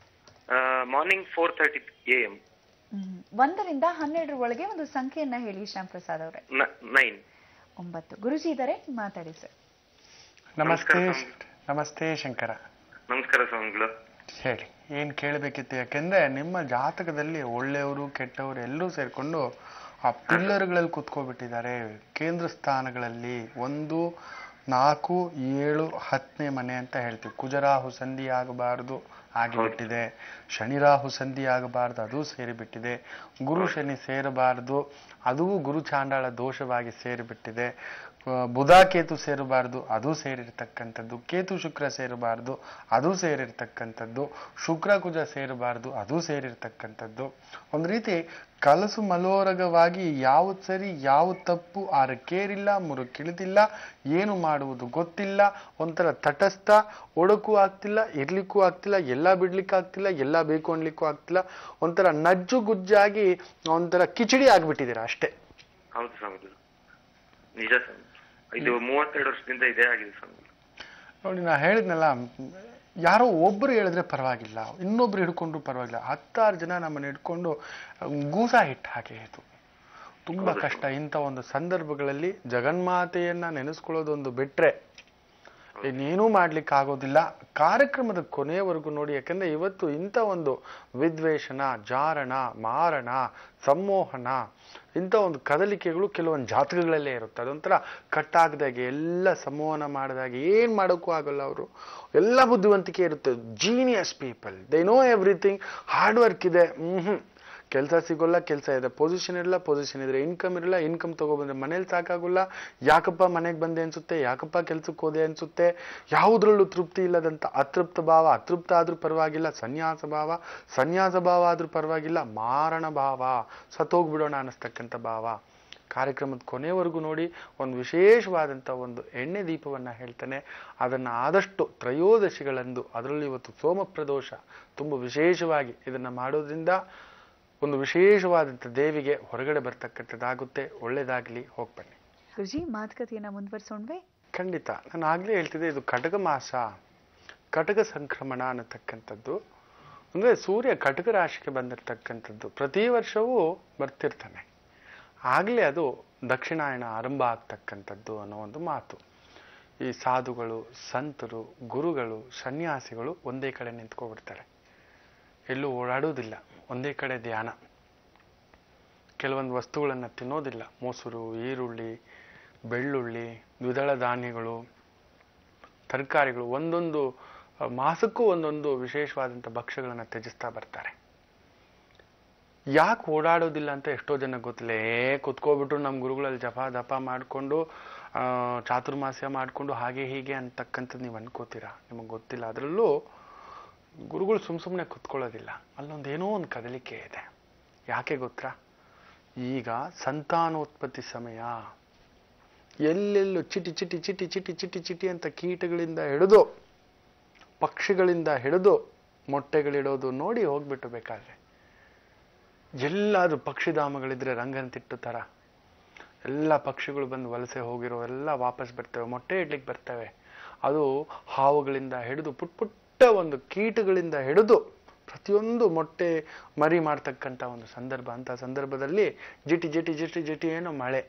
morning four thirty A M hmm. ಒಂದರಿಂದ ಹನ್ನೆರಡರ ಒಳಗೆ ಒಂದು ಸಂಖ್ಯೆಯನ್ನ ಹೇಳಿ ಶ್ಯಾಮ್ ಪ್ರಸಾದ್ ಅವರೇ ನೈನ್ ಒಂಬತ್ತು ಗುರುಜಿ ಇದ್ದಾರೆ ಮಾತಾಡಿ ಸರ್ ನಮಸ್ತೆ ನಮಸ್ಕಾರ. ನಮಸ್ತೆ ಶಂಕರ ನಮಸ್ಕಾರ ಸ್ವಾಮಿಗಳು ಹೇಳಿ ಏನ್ ಕೇಳಬೇಕಿತ್ತು ಯಾಕೆಂದ್ರೆ ನಿಮ್ಮ ಜಾತಕದಲ್ಲಿ ಒಳ್ಳೆಯವರು ಕೆಟ್ಟವರು ಎಲ್ಲರೂ ಸೇರ್ಕೊಂಡು ಆ ಪಿಲ್ಲರ್ಗಳಲ್ಲಿ ಕುತ್ಕೋಬಿಟ್ಟಿದ್ದಾರೆ ಕೇಂದ್ರ ಸ್ಥಾನಗಳಲ್ಲಿ ಒಂದು ನಾಲ್ಕು ಏಳು ಹತ್ತನೇ ಮನೆ ಅಂತ ಹೇಳ್ತೀವಿ ಕುಜರಾಹು ಸಂಧಿ ಆಗಬಾರದು ಆಗಿಬಿಟ್ಟಿದೆ ಶನಿರಾಹು ಸಂಧಿ ಆಗಬಾರದು ಅದು ಸೇರಿಬಿಟ್ಟಿದೆ ಗುರು ಶನಿ ಸೇರಬಾರದು ಅದು ಗುರು ಚಾಂಡಾಳ ದೋಷವಾಗಿ ಸೇರಿಬಿಟ್ಟಿದೆ ಆ, ಬುಧ ಕೇತು ಸೇರಬಾರದು ಅದು ಸೇರಿರ್ತಕ್ಕಂಥದ್ದು ಕೇತು ಶುಕ್ರ ಸೇರಬಾರದು ಅದು ಸೇರಿರ್ತಕ್ಕಂಥದ್ದು ಶುಕ್ರ ಕುಜ ಸೇರಬಾರದು ಅದು ಸೇರಿರ್ತಕ್ಕಂಥದ್ದು ಒಂದು ರೀತಿ ಕಲಸು ಮಲೋರಗವಾಗಿ ಯಾವ್ದು ಸರಿ ಯಾವ್ದು ತಪ್ಪು ಆರ ಕೇರಿಲ್ಲ ಮುರು ಕಿಳಿದಿಲ್ಲ ಏನು ಮಾಡುವುದು ಗೊತ್ತಿಲ್ಲ ಒಂಥರ ತಟಸ್ಥ ಒಡಕ್ಕೂ ಆಗ್ತಿಲ್ಲ ಇರ್ಲಿಕ್ಕೂ ಆಗ್ತಿಲ್ಲ ಎಲ್ಲ ಬಿಡ್ಲಿಕ್ಕೆ ಆಗ್ತಿಲ್ಲ ಎಲ್ಲ ಬೇಕು ಅನ್ಲಿಕ್ಕೂ ಆಗ್ತಿಲ್ಲ ಒಂಥರ ನಜ್ಜು ಗುಜ್ಜಾಗಿ ಒಂಥರ ಕಿಚಡಿ ಆಗ್ಬಿಟ್ಟಿದ್ದೀರಾ ಅಷ್ಟೇ ಹೌದು ಸ್ವಾಮಿಗಳು ನಿಜ ಸ್ವಾಮಿ ಇದು ಮೂವತ್ತೆರಡು ವರ್ಷದಿಂದ ಇದೇ ಆಗಿದೆ ಸ್ವಾಮಿಗಳು ನೋಡಿ ನಾ ಹೇಳಿದ್ನಲ್ಲ ಯಾರೋ ಒಬ್ರು ಹೇಳಿದ್ರೆ ಪರವಾಗಿಲ್ಲ ಇನ್ನೊಬ್ರು ಹಿಡ್ಕೊಂಡ್ರು ಪರವಾಗಿಲ್ಲ ಹತ್ತಾರು ಜನ ನಮ್ಮನ್ನ ಹಿಡ್ಕೊಂಡು ಗೂಸ ಹಿಟ್ಟು ಹಾಗೆ ಇದು ತುಂಬಾ ಕಷ್ಟ ಇಂಥ ಒಂದು ಸಂದರ್ಭಗಳಲ್ಲಿ ಜಗನ್ಮಾತೆಯನ್ನ ನೆನೆಸ್ಕೊಳ್ಳೋದೊಂದು ಬಿಟ್ರೆ ಇನ್ನೇನೂ ಮಾಡ್ಲಿಕ್ಕೆ ಆಗೋದಿಲ್ಲ ಕಾರ್ಯಕ್ರಮದ ಕೊನೆಯವರೆಗೂ ನೋಡಿ ಯಾಕಂದ್ರೆ ಇವತ್ತು ಇಂಥ ಒಂದು ವಿದ್ವೇಷಣ ಜಾರಣ ಮಾರಣ ಸಂಮೋಹನ ಇಂಥ ಒಂದು ಕದಲಿಕೆಗಳು ಕೆಲವೊಂದು ಜಾತಕಗಳಲ್ಲೇ ಇರುತ್ತೆ ಅದೊಂಥರ ಕಟ್ಟಾಗದಾಗೆ ಎಲ್ಲ ಸಂಮೋಹನ ಮಾಡಿದಾಗೆ ಏನ್ ಮಾಡೋಕ್ಕೂ ಆಗಲ್ಲ ಅವರು ಎಲ್ಲ ಬುದ್ಧಿವಂತಿಕೆ ಇರುತ್ತೆ genius people they know everything hard work ಇದೆ ಹ್ಮ್ ಕೆಲಸ ಸಿಗೋಲ್ಲ ಕೆಲಸ ಇದೆ ಪೊಸಿಷನ್ ಇರಲ್ಲ ಪೊಸಿಷನ್ ಇದ್ರೆ ಇನ್ಕಮ್ ಇರಲ್ಲ ಇನ್ಕಮ್ ತಗೊಬಂದ್ರೆ ಮನೇಲಿ ಸಾಕಾಗೋಲ್ಲ ಯಾಕಪ್ಪ ಮನೆಗೆ ಬಂದೆ ಅನ್ಸುತ್ತೆ ಯಾಕಪ್ಪ ಕೆಲ್ಸಕ್ಕೆ ಹೋದೆ ಅನ್ಸುತ್ತೆ ಯಾವುದ್ರಲ್ಲೂ ತೃಪ್ತಿ ಇಲ್ಲದಂತ ಅತೃಪ್ತ ಭಾವ ಅತೃಪ್ತ ಆದ್ರೂ ಪರವಾಗಿಲ್ಲ ಸನ್ಯಾಸ ಭಾವ ಸನ್ಯಾಸ ಭಾವ ಆದ್ರೂ ಪರವಾಗಿಲ್ಲ ಮಾರಣ ಭಾವ ಸತ್ತೋಗ್ಬಿಡೋಣ ಅನ್ನಿಸ್ತಕ್ಕಂಥ ಭಾವ ಕಾರ್ಯಕ್ರಮದ ಕೊನೆವರೆಗೂ ನೋಡಿ ಒಂದು ವಿಶೇಷವಾದಂಥ ಒಂದು ಎಣ್ಣೆ ದೀಪವನ್ನ ಹೇಳ್ತಾನೆ ಅದನ್ನ ಆದಷ್ಟು ತ್ರಯೋದಶಿಗಳಂದು ಅದರಲ್ಲಿ ಇವತ್ತು ಸೋಮ ಪ್ರದೋಷ ತುಂಬ ವಿಶೇಷವಾಗಿ ಇದನ್ನ ಮಾಡೋದ್ರಿಂದ ಒಂದು ವಿಶೇಷವಾದಂಥ ದೇವಿಗೆ ಹೊರಗಡೆ ಬರ್ತಕ್ಕಂಥದ್ದಾಗುತ್ತೆ ಒಳ್ಳೇದಾಗ್ಲಿ ಹೋಗ್ಬನ್ನಿ ಗುರುಜಿ ಮಾತುಕತೆಯನ್ನ ಮುಂದುವರ್ಸೋಣ್ವೆ ಖಂಡಿತ ನಾನು ಆಗ್ಲೇ ಹೇಳ್ತಿದ್ದೆ ಇದು ಕಟಕ ಮಾಸ ಕಟಕ ಸಂಕ್ರಮಣ ಅನ್ನತಕ್ಕಂಥದ್ದು ಅಂದ್ರೆ ಸೂರ್ಯ ಕಟಕ ರಾಶಿಗೆ ಬಂದಿರತಕ್ಕಂಥದ್ದು ಪ್ರತಿ ವರ್ಷವೂ ಬರ್ತಿರ್ತಾನೆ ಆಗ್ಲೇ ಅದು ದಕ್ಷಿಣಾಯಣ ಆರಂಭ ಆಗ್ತಕ್ಕಂಥದ್ದು ಅನ್ನೋ ಒಂದು ಮಾತು ಈ ಸಾಧುಗಳು ಸಂತರು ಗುರುಗಳು ಸನ್ಯಾಸಿಗಳು ಒಂದೇ ಕಡೆ ನಿಂತ್ಕೊಬಿಡ್ತಾರೆ ಎಲ್ಲೂ ಓಡಾಡೋದಿಲ್ಲ ಒಂದೇ ಕಡೆ ಧ್ಯಾನ ಕೆಲವೊಂದು ವಸ್ತುಗಳನ್ನು ತಿನ್ನೋದಿಲ್ಲ ಮೊಸರು ಈರುಳ್ಳಿ ಬೆಳ್ಳುಳ್ಳಿ ದ್ವಿದಳ ಧಾನ್ಯಗಳು ತರಕಾರಿಗಳು ಒಂದೊಂದು ಆ, ಮಾಸಕ್ಕೂ ಒಂದೊಂದು ವಿಶೇಷವಾದಂಥ ಭಕ್ಷ್ಯಗಳನ್ನು ತ್ಯಜಿಸ್ತಾ ಬರ್ತಾರೆ ಯಾಕೆ ಓಡಾಡೋದಿಲ್ಲ ಅಂತ ಎಷ್ಟೋ ಜನ ಗೊತ್ತಿಲ್ಲ ಏ ಕುತ್ಕೋಬಿಟ್ರು ನಮ್ಮ ಗುರುಗಳಲ್ಲಿ ಜಪ ದಪ ಮಾಡಿಕೊಂಡು ಚಾತುರ್ಮಾಸ್ಯ ಮಾಡಿಕೊಂಡು ಹಾಗೆ ಹೀಗೆ ಅಂತಕ್ಕಂಥದ್ದು ನೀವು ಅನ್ಕೋತೀರಾ ನಿಮಗೆ ಗೊತ್ತಿಲ್ಲ ಅದರಲ್ಲೂ ಗುರುಗಳು ಸುಮ್ ಸುಮ್ಮನೆ ಕುತ್ಕೊಳ್ಳೋದಿಲ್ಲ ಅಲ್ಲೊಂದು ಏನೋ ಒಂದು ಕದಲಿಕೆ ಇದೆ ಯಾಕೆ ಗೊತ್ತಾ ಈಗ ಸಂತಾನೋತ್ಪತ್ತಿ ಸಮಯ ಎಲ್ಲೆಲ್ಲೂ ಚಿಟಿ ಚಿಟಿ ಚಿಟಿ ಚಿಟಿ ಚಿಟಿ ಚಿಟಿ ಅಂತ ಕೀಟಗಳಿಂದ ಹಿಡಿದು ಪಕ್ಷಿಗಳಿಂದ ಹಿಡಿದು ಮೊಟ್ಟೆಗಳಿಡೋದು ನೋಡಿ ಹೋಗ್ಬಿಟ್ಟು ಬೇಕಾದ್ರೆ ಎಲ್ಲಾದ್ರೂ ಪಕ್ಷಿಧಾಮಗಳಿದ್ರೆ ರಂಗನತಿಟ್ಟು ತರ ಎಲ್ಲ ಪಕ್ಷಿಗಳು ಬಂದು ವಲಸೆ ಹೋಗಿರೋ ಎಲ್ಲ ವಾಪಸ್ ಬರ್ತವೆ ಮೊಟ್ಟೆ ಇಡ್ಲಿಕ್ಕೆ ಬರ್ತವೆ ಅದು ಹಾವುಗಳಿಂದ ಹಿಡಿದು ಪುಟ್ ಪುಟ್ಟ ಒಂದು ಕೀಟಗಳಿಂದ ಹಿಡಿದು ಪ್ರತಿಯೊಂದು ಮೊಟ್ಟೆ ಮರಿ ಮಾಡ್ತಕ್ಕಂಥ ಒಂದು ಸಂದರ್ಭ ಅಂತ ಸಂದರ್ಭದಲ್ಲಿ ಜಿಟಿ ಜಿಟಿ ಜಿಟಿ ಜಿಟಿ ಏನೋ ಮಳೆ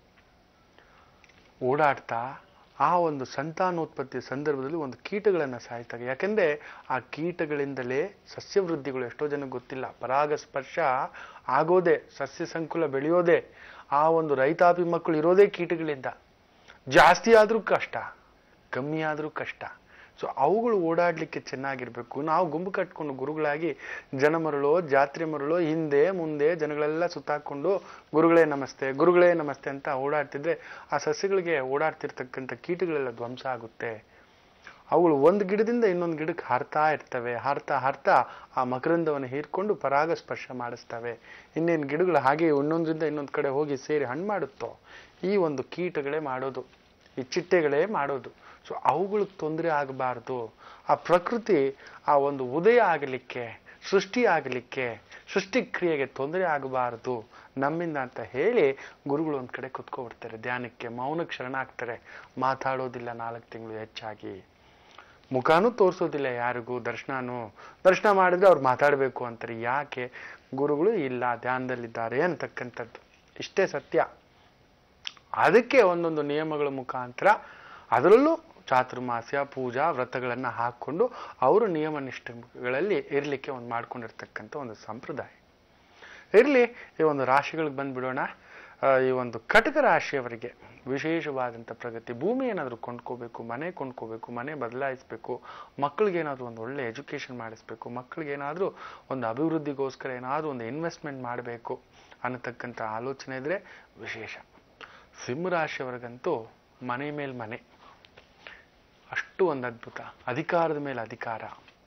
ಓಡಾಡ್ತಾ ಆ ಒಂದು ಸಂತಾನೋತ್ಪತ್ತಿ ಸಂದರ್ಭದಲ್ಲಿ ಒಂದು ಕೀಟಗಳನ್ನು ಸಾಯ್ತಾರೆ ಯಾಕೆಂದ್ರೆ ಆ ಕೀಟಗಳಿಂದಲೇ ಸಸ್ಯವೃದ್ಧಿಗಳು ಎಷ್ಟೋ ಜನಕ್ಕೆ ಗೊತ್ತಿಲ್ಲ ಪರಾಗ ಸ್ಪರ್ಶ ಆಗೋದೇ ಸಸ್ಯ ಸಂಕುಲ ಬೆಳೆಯೋದೇ ಆ ಒಂದು ರೈತಾಪಿ ಮಕ್ಕಳು ಇರೋದೇ ಕೀಟಗಳಿಂದ ಜಾಸ್ತಿ ಆದ್ರೂ ಕಷ್ಟ ಕಮ್ಮಿ ಆದ್ರೂ ಕಷ್ಟ ಸೊ ಅವುಗಳು ಓಡಾಡ್ಲಿಕ್ಕೆ ಚೆನ್ನಾಗಿರ್ಬೇಕು ನಾವು ಗುಂಪು ಕಟ್ಕೊಂಡು ಗುರುಗಳಾಗಿ ಜನ ಮರಳೋ ಜಾತ್ರೆ ಮರಳೋ ಹಿಂದೆ ಮುಂದೆ ಜನಗಳೆಲ್ಲ ಸುತ್ತಾಕೊಂಡು ಗುರುಗಳೇ ನಮಸ್ತೆ ಗುರುಗಳೇ ನಮಸ್ತೆ ಅಂತ ಓಡಾಡ್ತಿದ್ರೆ ಆ ಸಸ್ಯಗಳಿಗೆ ಓಡಾಡ್ತಿರ್ತಕ್ಕಂಥ ಕೀಟಗಳೆಲ್ಲ ಧ್ವಂಸ ಆಗುತ್ತೆ ಅವುಗಳು ಒಂದು ಗಿಡದಿಂದ ಇನ್ನೊಂದು ಗಿಡಕ್ಕೆ ಹಾರ್ತಾ ಇರ್ತವೆ ಹಾರ್ತಾ ಹಾರ್ತಾ ಆ ಮಕರಂದವನ್ನು ಹೀರ್ಕೊಂಡು ಪರಾಗ ಸ್ಪರ್ಶ ಮಾಡಿಸ್ತವೆ ಇನ್ನೇನು ಗಿಡಗಳು ಹಾಗೆ ಇನ್ನೊಂದರಿಂದ ಇನ್ನೊಂದು ಕಡೆ ಹೋಗಿ ಸೇರಿ ಹಣ್ಣು ಮಾಡುತ್ತೋ ಈ ಒಂದು ಕೀಟಗಳೇ ಮಾಡೋದು ಈ ಚಿಟ್ಟೆಗಳೇ ಮಾಡೋದು ಸೊ ಅವುಗಳಿಗೆ ತೊಂದರೆ ಆಗಬಾರ್ದು ಆ ಪ್ರಕೃತಿ ಆ ಒಂದು ಉದಯ ಆಗಲಿಕ್ಕೆ ಸೃಷ್ಟಿ ಆಗಲಿಕ್ಕೆ ಸೃಷ್ಟಿ ಕ್ರಿಯೆಗೆ ತೊಂದರೆ ಆಗಬಾರದು ನಮ್ಮಿಂದ ಅಂತ ಹೇಳಿ ಗುರುಗಳು ಒಂದ್ ಕಡೆ ಕುತ್ಕೊಬಿಡ್ತಾರೆ ಧ್ಯಾನಕ್ಕೆ ಮೌನಕ್ಕೆ ಶರಣಾಗ್ತಾರೆ ಮಾತಾಡೋದಿಲ್ಲ ನಾಲ್ಕು ತಿಂಗಳು ಹೆಚ್ಚಾಗಿ ಮುಖನೂ ತೋರಿಸೋದಿಲ್ಲ ಯಾರಿಗೂ ದರ್ಶನನೂ ದರ್ಶನ ಮಾಡಿದ್ರೆ ಅವ್ರು ಮಾತಾಡಬೇಕು ಅಂತಾರೆ ಯಾಕೆ ಗುರುಗಳು ಇಲ್ಲ ಧ್ಯಾನದಲ್ಲಿದ್ದಾರೆ ಅಂತಕ್ಕಂಥದ್ದು ಇಷ್ಟೇ ಸತ್ಯ ಅದಕ್ಕೆ ಒಂದೊಂದು ನಿಯಮಗಳ ಮುಖಾಂತರ ಅದರಲ್ಲೂ ಚಾತುರ್ಮಾಸ್ಯ ಪೂಜಾ ವ್ರತಗಳನ್ನ ಹಾಕೊಂಡು ಅವರು ನಿಯಮ ನಿಷ್ಠೆಗಳಲ್ಲಿ ಇರ್ಲಿಕ್ಕೆ ಒಂದು ಮಾಡ್ಕೊಂಡಿರ್ತಕ್ಕಂಥ ಒಂದು ಸಂಪ್ರದಾಯ ಇರ್ಲಿ ಈ ಒಂದು ರಾಶಿಗಳಿಗೆ ಬಂದ್ಬಿಡೋಣ ಆ, ಈ ಒಂದು ಕಟಕ ರಾಶಿಯವರಿಗೆ ವಿಶೇಷವಾದಂಥ ಪ್ರಗತಿ ಭೂಮಿ ಏನಾದರೂ ಕೊಂಡ್ಕೋಬೇಕು ಮನೆ ಕೊಂಡ್ಕೋಬೇಕು ಮನೆ ಬದಲಾಯಿಸಬೇಕು ಮಕ್ಕಳಿಗೆ ಏನಾದರೂ ಒಂದು ಒಳ್ಳೆ ಎಜುಕೇಶನ್ ಮಾಡಿಸ್ಬೇಕು ಮಕ್ಕಳಿಗೆ ಏನಾದರೂ ಒಂದು ಅಭಿವೃದ್ಧಿಗೋಸ್ಕರ ಏನಾದರೂ ಒಂದು ಇನ್ವೆಸ್ಟ್ಮೆಂಟ್ ಮಾಡಬೇಕು ಅನ್ನತಕ್ಕಂಥ ಆಲೋಚನೆ ಇದ್ರೆ ವಿಶೇಷ ಸಿಂಹರಾಶಿಯವರಿಗಂತೂ ಮನೆ ಮೇಲೆ ಮನೆ ಅಷ್ಟು ಒಂದು ಅದ್ಭುತ ಅಧಿಕಾರದ ಮೇಲೆ ಅಧಿಕಾರ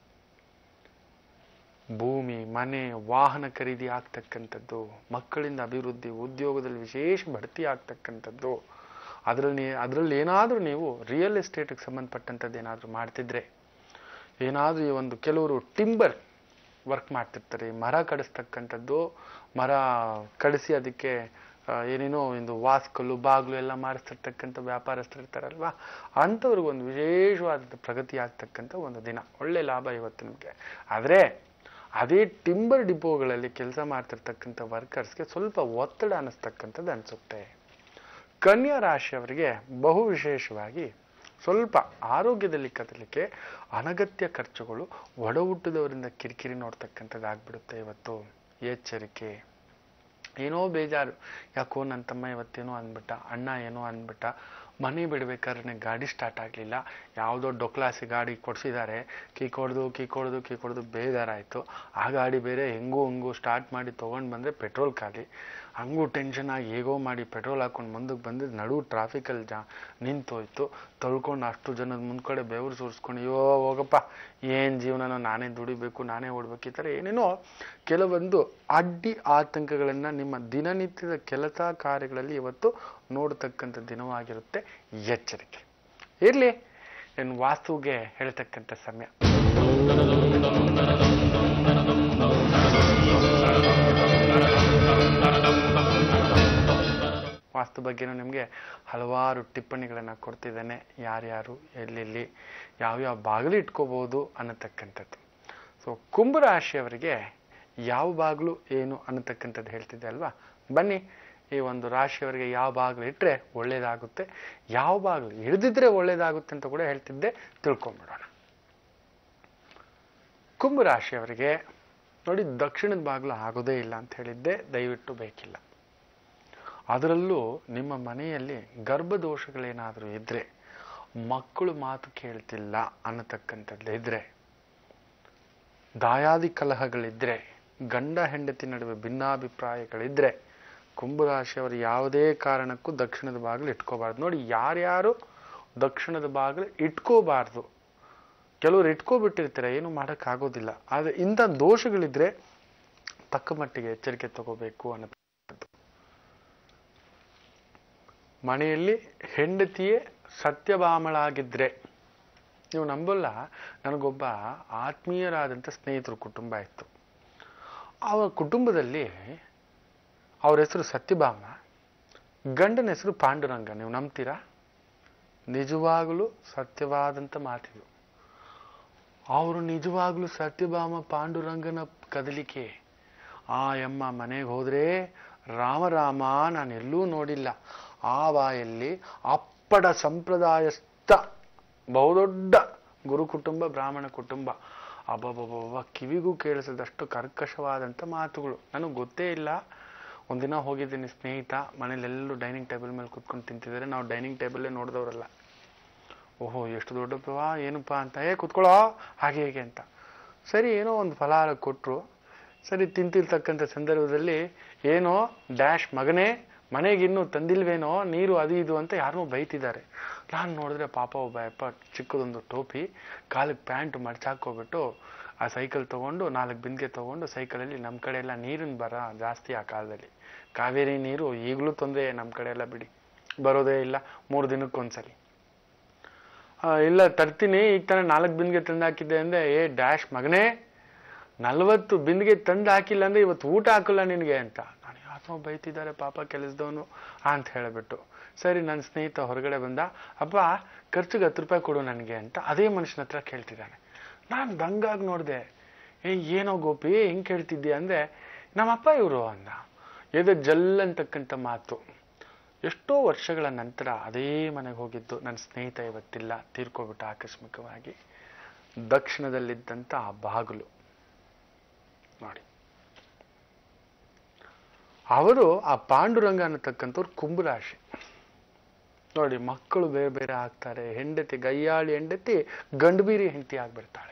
ಭೂಮಿ ಮನೆ ವಾಹನ ಖರೀದಿ ಆಗ್ತಕ್ಕಂಥದ್ದು ಮಕ್ಕಳಿಂದ ಅಭಿವೃದ್ಧಿ ಉದ್ಯೋಗದಲ್ಲಿ ವಿಶೇಷ ಬಡ್ತಿ ಆಗ್ತಕ್ಕಂಥದ್ದು ಅದರಲ್ಲಿ ಅದರಲ್ಲಿ ಏನಾದರೂ ನೀವು ರಿಯಲ್ ಎಸ್ಟೇಟ್ಗೆ ಸಂಬಂಧಪಟ್ಟಂಥದ್ದು ಏನಾದರೂ ಮಾಡ್ತಿದ್ರೆ ಏನಾದರೂ ಈ ಒಂದು ಕೆಲವರು ಟಿಂಬರ್ ವರ್ಕ್ ಮಾಡ್ತಿರ್ತಾರೆ ಮರ ಕಡಿಸ್ತಕ್ಕಂಥದ್ದು ಮರ ಕಡಿಸಿ ಅದಕ್ಕೆ ಆ, ಏನೇನೋ ಒಂದು ವಾಸ್ಕಲ್ಲು ಬಾಗ್ಲು ಎಲ್ಲ ಮಾಡಿಸ್ತಿರ್ತಕ್ಕಂಥ ವ್ಯಾಪಾರಸ್ಥರು ಇರ್ತಾರಲ್ವಾ ಅಂಥವ್ರಿಗೆ ಒಂದು ವಿಶೇಷವಾದ ಪ್ರಗತಿ ಆಗ್ತಕ್ಕಂಥ ಒಂದು ದಿನ ಒಳ್ಳೆ ಲಾಭ ಇವತ್ತು ನಿಮಗೆ ಆದರೆ ಅದೇ ಟಿಂಬರ್ ಡಿಪೋಗಳಲ್ಲಿ ಕೆಲಸ ಮಾಡ್ತಿರ್ತಕ್ಕಂಥ ವರ್ಕರ್ಸ್ಗೆ ಸ್ವಲ್ಪ ಒತ್ತಡ ಅನ್ನಿಸ್ತಕ್ಕಂಥದ್ದು ಅನಿಸುತ್ತೆ ಕನ್ಯಾ ರಾಶಿಯವರಿಗೆ ಬಹು ವಿಶೇಷವಾಗಿ ಸ್ವಲ್ಪ ಆರೋಗ್ಯದಲ್ಲಿ ಕದಲಿಕ್ಕೆ ಅನಗತ್ಯ ಖರ್ಚುಗಳು ಒಡ ಹುಟ್ಟಿದವರಿಂದ ಕಿರಿಕಿರಿ ನೋಡ್ತಕ್ಕಂಥದ್ದು ಆಗ್ಬಿಡುತ್ತೆ ಇವತ್ತು ಎಚ್ಚರಿಕೆ ಏನೋ ಬೇಜಾರು ಯಾಕೋ ನನ್ನ ತಮ್ಮ ಇವತ್ತೇನೋ ಅಂದ್ಬಿಟ್ಟ ಅಣ್ಣ ಏನೋ ಅಂದ್ಬಿಟ್ಟ ಮನೆ ಬಿಡ್ಬೇಕಾದ್ರೆ ಗಾಡಿ ಸ್ಟಾರ್ಟ್ ಆಗಲಿಲ್ಲ ಯಾವುದೋ ಡೊಕ್ಲಾಸಿ ಗಾಡಿ ಕೊಡಿಸಿದ್ದಾರೆ ಕೀ ಕೊಡ್ದು ಕೀ ಕೊಡ್ದು ಕೀ ಕೊಡ್ದು ಬೇಜಾರಾಯಿತು ಆ ಗಾಡಿ ಬೇರೆ ಹೆಂಗೂ ಹಂಗೂ ಸ್ಟಾರ್ಟ್ ಮಾಡಿ ತೊಗೊಂಡು ಬಂದರೆ ಪೆಟ್ರೋಲ್ ಖಾಲಿ ಹಂಗೂ ಟೆನ್ಷನ್ ಆಗಿ ಹೇಗೋ ಮಾಡಿ ಪೆಟ್ರೋಲ್ ಹಾಕೊಂಡು ಮುಂದಕ್ಕೆ ಬಂದಿದ್ದು ನಡು ಟ್ರಾಫಿಕಲ್ಲಿ ಜಾ ನಿಂತೋಯ್ತು ತೊಳ್ಕೊಂಡು ಅಷ್ಟು ಜನದ ಮುಂದ್ಗಡೆ ಬೆವರು ಸುರಿಸ್ಕೊಂಡು ಅಯ್ಯೋ ಹೋಗಪ್ಪ ಏನು ಜೀವನನೋ ನಾನೇ ದುಡಿಬೇಕು ನಾನೇ ಓಡ್ಬೇಕು ಈ ಥರ ಏನೇನೋ ಕೆಲವೊಂದು ಅಡ್ಡಿ ಆತಂಕಗಳನ್ನು ನಿಮ್ಮ ದಿನನಿತ್ಯದ ಕೆಲಸ ಕಾರ್ಯಗಳಲ್ಲಿ ಇವತ್ತು ನೋಡ್ತಕ್ಕಂಥ ದಿನವಾಗಿರುತ್ತೆ ಎಚ್ಚರಿಕೆ ಇರಲಿ ಇನ್ನು ವಾಸ್ತುಗೆ ಹೇಳ್ತಕ್ಕಂಥ ಸಮಯ ವಾಸ್ತು ಬಗ್ಗೆನೂ ನಿಮಗೆ ಹಲವಾರು ಟಿಪ್ಪಣಿಗಳನ್ನು ಕೊಡ್ತಿದ್ದೇನೆ ಯಾರ್ಯಾರು ಎಲ್ಲೆಲ್ಲಿ ಯಾವ್ಯಾವ ಬಾಗಿಲು ಇಟ್ಕೋಬಹುದು ಅನ್ನತಕ್ಕಂಥದ್ದು ಸೊ ಕುಂಭರಾಶಿಯವರಿಗೆ ಯಾವ ಬಾಗಿಲು ಏನು ಅನ್ನತಕ್ಕಂಥದ್ದು ಹೇಳ್ತಿದ್ದೆ ಅಲ್ವಾ ಬನ್ನಿ ಈ ಒಂದು ರಾಶಿಯವರಿಗೆ ಯಾವ ಬಾಗಿಲು ಇಟ್ಟರೆ ಒಳ್ಳೇದಾಗುತ್ತೆ ಯಾವ ಬಾಗಿಲು ಹಿಡಿದಿದ್ರೆ ಒಳ್ಳೇದಾಗುತ್ತೆ ಅಂತ ಕೂಡ ಹೇಳ್ತಿದ್ದೆ ತಿಳ್ಕೊಂಬಿಡೋಣ ಕುಂಭರಾಶಿಯವರಿಗೆ ನೋಡಿ ದಕ್ಷಿಣದ ಬಾಗಿಲು ಆಗೋದೇ ಇಲ್ಲ ಅಂತ ಹೇಳಿದ್ದೆ ದಯವಿಟ್ಟು ಬೇಕಿಲ್ಲ ಅದರಲ್ಲೂ ನಿಮ್ಮ ಮನೆಯಲ್ಲಿ ಗರ್ಭದೋಷಗಳೇನಾದರೂ ಇದ್ರೆ ಮಕ್ಕಳು ಮಾತು ಕೇಳ್ತಿಲ್ಲ ಅನ್ನತಕ್ಕಂಥದ್ದು ಇದ್ರೆ ದಾಯಾದಿ ಕಲಹಗಳಿದ್ರೆ ಗಂಡ ಹೆಂಡತಿ ನಡುವೆ ಭಿನ್ನಾಭಿಪ್ರಾಯಗಳಿದ್ರೆ ಕುಂಭರಾಶಿಯವರು ಯಾವುದೇ ಕಾರಣಕ್ಕೂ ದಕ್ಷಿಣದ ಬಾಗಿಲು ಇಟ್ಕೋಬಾರ್ದು ನೋಡಿ ಯಾರ್ಯಾರು ದಕ್ಷಿಣದ ಬಾಗಿಲು ಇಟ್ಕೋಬಾರ್ದು ಕೆಲವರು ಇಟ್ಕೋಬಿಟ್ಟಿರ್ತಾರೆ ಏನು ಮಾಡೋಕ್ಕಾಗೋದಿಲ್ಲ ಆದರೆ ಇಂಥ ದೋಷಗಳಿದ್ರೆ ತಕ್ಕ ಮಟ್ಟಿಗೆ ಎಚ್ಚರಿಕೆ ತಗೋಬೇಕು ಅನ್ನೋ ಮನೆಯಲ್ಲಿ ಹೆಂಡತಿಯೇ ಸತ್ಯಭಾಮಳಾಗಿದ್ರೆ ನೀವು ನಂಬಲ್ಲ ನನಗೊಬ್ಬ ಆತ್ಮೀಯರಾದಂಥ ಸ್ನೇಹಿತರ ಕುಟುಂಬ ಇತ್ತು ಅವರ ಕುಟುಂಬದಲ್ಲಿ ಅವ್ರ ಹೆಸರು ಸತ್ಯಭಾಮ ಗಂಡನ ಹೆಸರು ಪಾಂಡುರಂಗ ನೀವು ನಂಬ್ತೀರಾ ನಿಜವಾಗಲೂ ಸತ್ಯವಾದಂಥ ಮಾತಿದು ಅವರು ನಿಜವಾಗ್ಲೂ ಸತ್ಯಭಾಮ ಪಾಂಡುರಂಗನ ಕದಲಿಕೆ ಆ ಎಮ್ಮ ಮನೆಗೆ ಹೋದ್ರೆ ರಾಮರಾಮ ನಾನೆಲ್ಲೂ ನೋಡಿಲ್ಲ ಆ ಬಾಯಲ್ಲಿ ಅಪ್ಪಡ ಸಂಪ್ರದಾಯಸ್ಥ ಬಹುದೊಡ್ಡ ಗುರು ಕುಟುಂಬ ಬ್ರಾಹ್ಮಣ ಕುಟುಂಬ ಅಬ್ಬಬ್ಬಬ್ಬ ಕಿವಿಗೂ ಕೇಳಿಸದಷ್ಟು ಕರ್ಕಶವಾದಂಥ ಮಾತುಗಳು ನನಗೆ ಗೊತ್ತೇ ಇಲ್ಲ ಒಂದಿನ ಹೋಗಿದ್ದೀನಿ ಸ್ನೇಹಿತ ಮನೇಲೆಲ್ಲರೂ ಡೈನಿಂಗ್ ಟೇಬಲ್ ಮೇಲೆ ಕುತ್ಕೊಂಡು ತಿಂತಿದ್ದಾರೆ ನಾವು ಡೈನಿಂಗ್ ಟೇಬಲ್ಲೇ ನೋಡಿದವರಲ್ಲ ಓಹೋ ಎಷ್ಟು ದೊಡ್ಡಪ್ಪ ಏನಪ್ಪ ಅಂತ ಏ ಕುತ್ಕೊಳ್ಳೋ ಹಾಗೆ ಹೇಗೆ ಅಂತ ಸರಿ ಏನೋ ಒಂದು ಫಲಹಾರ ಕೊಟ್ಟರು ಸರಿ ತಿಂತಿರ್ತಕ್ಕಂಥ ಸಂದರ್ಭದಲ್ಲಿ ಏನೋ ಡ್ಯಾಶ್ ಮಗನೇ ಮನೆಗೆ ಇನ್ನೂ ತಂದಿಲ್ವೇನೋ ನೀರು ಅದು ಇದು ಅಂತ ಯಾರನ್ನೋ ಬೈತಿದ್ದಾರೆ ನಾನು ನೋಡಿದ್ರೆ ಪಾಪ ಒಬ್ಬ ಯಪ್ಪ ಚಿಕ್ಕದೊಂದು ಟೋಪಿ ಕಾಲಿಗೆ ಪ್ಯಾಂಟ್ ಮಡ್ಚಾಕೋಬಿಟ್ಟು ಆ ಸೈಕಲ್ ತಗೊಂಡು ನಾಲ್ಕು ಬಿಂದಿಗೆ ತಗೊಂಡು ಸೈಕಲಲ್ಲಿ ನಮ್ಮ ಕಡೆ ಎಲ್ಲ ನೀರಿನ ಬರ ಜಾಸ್ತಿ ಆ ಕಾಲದಲ್ಲಿ ಕಾವೇರಿ ನೀರು ಈಗಲೂ ತೊಂದರೆ ನಮ್ಮ ಕಡೆ ಎಲ್ಲ ಬಿಡಿ ಬರೋದೇ ಇಲ್ಲ ಮೂರು ದಿನಕ್ಕೊಂದ್ಸಲಿ ಆ, ಇಲ್ಲ ತರ್ತೀನಿ ಈಗ ತಾನೇ ನಾಲ್ಕು ಬಿಂದಿಗೆ ತಂದು ಹಾಕಿದ್ದೆ ಅಂದ್ರೆ ಏ ಡ್ಯಾಶ್ ಮಗನೇ ನಲ್ವತ್ತು ಬಿಂದಿಗೆ ತಂದು ಹಾಕಿಲ್ಲ ಅಂದ್ರೆ ಇವತ್ತು ಊಟ ಹಾಕಲ್ಲ ನಿನಗೆ ಅಂತ ನಾನು ಯಾಕೋ ಬೈತಿದ್ದಾರೆ ಪಾಪ ಕೆಲಸದವನು ಅಂತ ಹೇಳಿಬಿಟ್ಟು ಸರಿ ನನ್ನ ಸ್ನೇಹಿತ ಹೊರಗಡೆ ಬಂದ ಅಪ್ಪ ಖರ್ಚಿಗೆ ಹತ್ತು ರೂಪಾಯಿ ಕೊಡು ನನಗೆ ಅಂತ ಅದೇ ಮನುಷ್ಯನ ಹತ್ರ ಕೇಳ್ತಿದ್ದಾನೆ ನಾನು ದಂಗಾಗಿ ನೋಡಿದೆ ಏ ಏನೋ ಗೋಪಿ ಹೆಂಗ್ ಕೇಳ್ತಿದ್ದೀಯ ಅಂದ್ರೆ ನಮ್ಮಪ್ಪ ಇವರು ಅಂದ ಎದೆ ಜಲ್ ಅಂತಕ್ಕಂಥ ಮಾತು ಎಷ್ಟೋ ವರ್ಷಗಳ ನಂತರ ಅದೇ ಮನೆಗೆ ಹೋಗಿದ್ದು ನನ್ನ ಸ್ನೇಹಿತ ಇವತ್ತಿಲ್ಲ ತೀರ್ಕೊಬಿಟ್ಟ ಆಕಸ್ಮಿಕವಾಗಿ ದಕ್ಷಿಣದಲ್ಲಿದ್ದಂಥ ಆ ಬಾಗಿಲು ನೋಡಿ ಅವರು ಆ ಪಾಂಡುರಂಗ ಅನ್ನತಕ್ಕಂಥವ್ರು ಕುಂಭರಾಶಿ ನೋಡಿ ಮಕ್ಕಳು ಬೇರೆ ಬೇರೆ ಆಗ್ತಾರೆ ಹೆಂಡತಿ ಗಯ್ಯಾಳಿ ಹೆಂಡತಿ ಗಂಡಬೀರಿ ಹೆಂಡತಿ ಆಗ್ಬಿಡ್ತಾಳೆ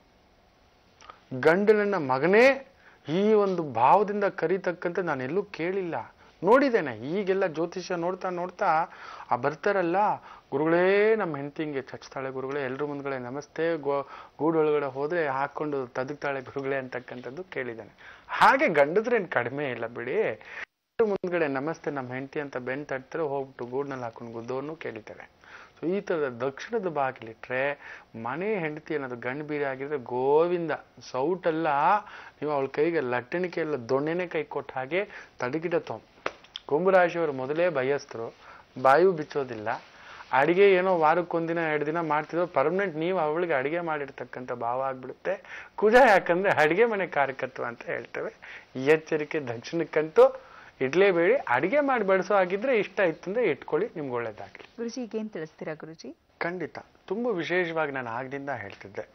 ಗಂಡನನ್ನ ಮಗನೇ ಈ ಒಂದು ಭಾವದಿಂದ ಕರೀತಕ್ಕಂಥ ನಾನೆಲ್ಲೂ ಕೇಳಿಲ್ಲ ನೋಡಿದ್ದೇನೆ ಈಗೆಲ್ಲ ಜ್ಯೋತಿಷ್ಯ ನೋಡ್ತಾ ನೋಡ್ತಾ ಆ ಬರ್ತಾರಲ್ಲ ಗುರುಗಳೇ ನಮ್ಮ ಹೆಂಡತಿಂಗೆ ಚಚ್ತಾಳೆ ಗುರುಗಳೇ ಎಲ್ರ ಮುಂದ್ಗಡೆ ನಮಸ್ತೆ ಗೋ ಗೂಡೊಳಗಡೆ ಹೋದ್ರೆ ಹಾಕೊಂಡು ತದಕ್ತಾಳೆ ಗುರುಗಳೇ ಅಂತಕ್ಕಂಥದ್ದು ಕೇಳಿದ್ದೇನೆ ಹಾಗೆ ಗಂಡದ್ರೇನು ಕಡಿಮೆ ಇಲ್ಲ ಬಿಡಿ ಎಲ್ರ ಮುಂದ್ಗಡೆ ನಮಸ್ತೆ ನಮ್ಮ ಹೆಂಡತಿ ಅಂತ ಬೆನ್ ತಟ್ತಾರೆ ಹೋಗ್ಬಿಟ್ಟು ಗೂಡ್ನಲ್ಲಿ ಹಾಕೊಂಡು ಗುದ್ದೋನು ಕೇಳಿದ್ದಾರೆ ಸೊ ಈ ಥರದ ದಕ್ಷಿಣದ ಬಾಗಿಲಿಟ್ರೆ ಮನೆ ಹೆಂಡತಿ ಅನ್ನೋದು ಗಂಡು ಬೀರಿ ಆಗಿದ್ರೆ ಗೋವಿಂದ ಸೌಟಲ್ಲ ನೀವು ಅವಳ ಕೈಗೆ ಲಟ್ಟಣಿಕೆ ಎಲ್ಲ ದೊಣ್ಣೆನೆ ಕೈ ಕೊಟ್ಟ ಹಾಗೆ ತಡಗಿಡ ತೊಂ ಕುಂಭರಾಶಿಯವರು ಮೊದಲೇ ಭಯಸ್ಥರು ಬಾಯು ಬಿಚ್ಚೋದಿಲ್ಲ ಅಡಿಗೆ ಏನೋ ವಾರಕ್ಕೊಂದಿನ ಎರಡು ದಿನ ಮಾಡ್ತಿದ್ರು ಪರ್ಮನೆಂಟ್ ನೀವು ಅವಳಿಗೆ ಅಡಿಗೆ ಮಾಡಿರ್ತಕ್ಕಂಥ ಭಾವ ಆಗ್ಬಿಡುತ್ತೆ ಕುಜ ಯಾಕಂದ್ರೆ ಅಡಿಗೆ ಮನೆ ಕಾರ್ಯಕರ್ತ ಅಂತ ಹೇಳ್ತೇವೆ ಈ ಎಚ್ಚರಿಕೆ ದಕ್ಷಿಣಕ್ಕಂತೂ ಇಡ್ಲೇಬೇಡಿ ಅಡಿಗೆ ಮಾಡಿ ಬಡಿಸೋ ಆಗಿದ್ರೆ ಇಷ್ಟ ಇತ್ತು ಅಂದ್ರೆ ಇಟ್ಕೊಳ್ಳಿ ನಿಮ್ಗೆ ಒಳ್ಳೇದಾಗ್ಲಿ ಗುರುಜಿ ಈಗ ಏನ್ ತಿಳಿಸ್ತೀರಾ ಗುರುಜಿ ಖಂಡಿತ ತುಂಬ ವಿಶೇಷವಾಗಿ ನಾನು ಆಗದಿಂದ ಹೇಳ್ತಿದ್ದೆ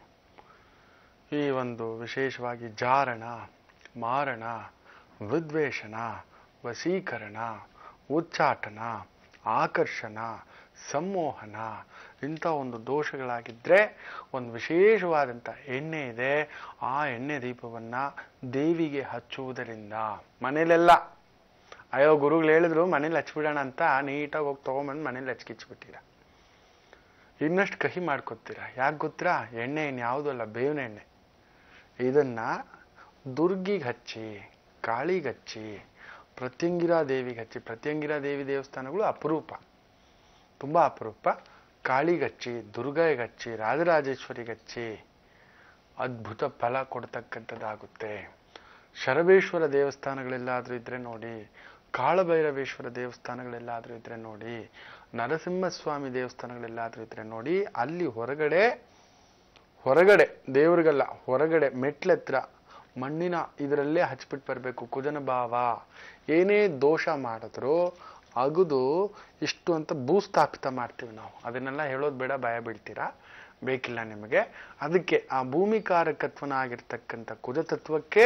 ಈ ಒಂದು ವಿಶೇಷವಾಗಿ ಜಾರಣ ಮಾರಣ ವಿದ್ವೇಷಣ ವಶೀಕರಣ ಉಚ್ಚಾಟನ ಆಕರ್ಷಣ ಸಂಮೋಹನ ಇಂಥ ಒಂದು ದೋಷಗಳಾಗಿದ್ದರೆ ಒಂದು ವಿಶೇಷವಾದಂಥ ಎಣ್ಣೆ ಇದೆ ಆ ಎಣ್ಣೆ ದೀಪವನ್ನ ದೇವಿಗೆ ಹಚ್ಚುವುದರಿಂದ ಮನೇಲೆಲ್ಲ ಅಯ್ಯೋ ಗುರುಗಳು ಹೇಳಿದ್ರು ಮನೇಲಿ ಹಚ್ಬಿಡೋಣ ಅಂತ ನೀಟಾಗಿ ಹೋಗಿ ತೊಗೊಂಬಂದು ಮನೇಲಿ ಹಚ್ಕಿಚ್ಬಿಟ್ಟಿರ ಇನ್ನಷ್ಟು ಕಹಿ ಮಾಡ್ಕೊತೀರಾ ಯಾಕೆ ಗೊತ್ತಾ ಎಣ್ಣೆ ಇನ್ಯಾವುದೂ ಅಲ್ಲ ಬೇವಿನ ಎಣ್ಣೆ ಇದನ್ನ ದುರ್ಗಿಗೆ ಹಚ್ಚಿ ಕಾಳಿಗೆ ಹಚ್ಚಿ ಪ್ರತ್ಯಂಗಿರಾ ದೇವಿಗೆ ಹಚ್ಚಿ ಪ್ರತ್ಯಂಗಿರಾ ದೇವಿ ದೇವಸ್ಥಾನಗಳು ಅಪರೂಪ ತುಂಬ ಅಪರೂಪ ಕಾಳಿಗೆ ಹಚ್ಚಿ ದುರ್ಗಗೆ ಹಚ್ಚಿ ರಾಜರಾಜೇಶ್ವರಿಗೆ ಹಚ್ಚಿ ಅದ್ಭುತ ಫಲ ಕೊಡ್ತಕ್ಕಂಥದ್ದಾಗುತ್ತೆ ಶರಬೇಶ್ವರ ದೇವಸ್ಥಾನಗಳೆಲ್ಲಾದ್ರೂ ಇದ್ರೆ ನೋಡಿ ಕಾಳಭೈರವೇಶ್ವರ ದೇವಸ್ಥಾನಗಳೆಲ್ಲಾದ್ರೂ ಇದ್ರೆ ನೋಡಿ ನರಸಿಂಹಸ್ವಾಮಿ ದೇವಸ್ಥಾನಗಳೆಲ್ಲಾದ್ರೂ ಇದ್ರೆ ನೋಡಿ ಅಲ್ಲಿ ಹೊರಗಡೆ ಹೊರಗಡೆ ದೇವ್ರಿಗಲ್ಲ ಹೊರಗಡೆ ಮೆಟ್ಲೆತ್ರ ಮಣ್ಣಿನ ಇದರಲ್ಲೇ ಹಚ್ಬಿಟ್ಟು ಬರಬೇಕು ಕುಜನ ಭಾವ ಏನೇ ದೋಷ ಮಾಡಿದ್ರು ಅಗುದು ಇಷ್ಟು ಅಂತ ಭೂಸ್ಥಾಪಿತ ಮಾಡ್ತೀವಿ ನಾವು ಅದನ್ನೆಲ್ಲ ಹೇಳೋದು ಬೇಡ ಭಯ ಬೀಳ್ತೀರಾ ಬೇಕಿಲ್ಲ ನಿಮಗೆ ಅದಕ್ಕೆ ಆ ಭೂಮಿಕಾರಕತ್ವನ ಆಗಿರ್ತಕ್ಕಂಥ ಕುಜತತ್ವಕ್ಕೆ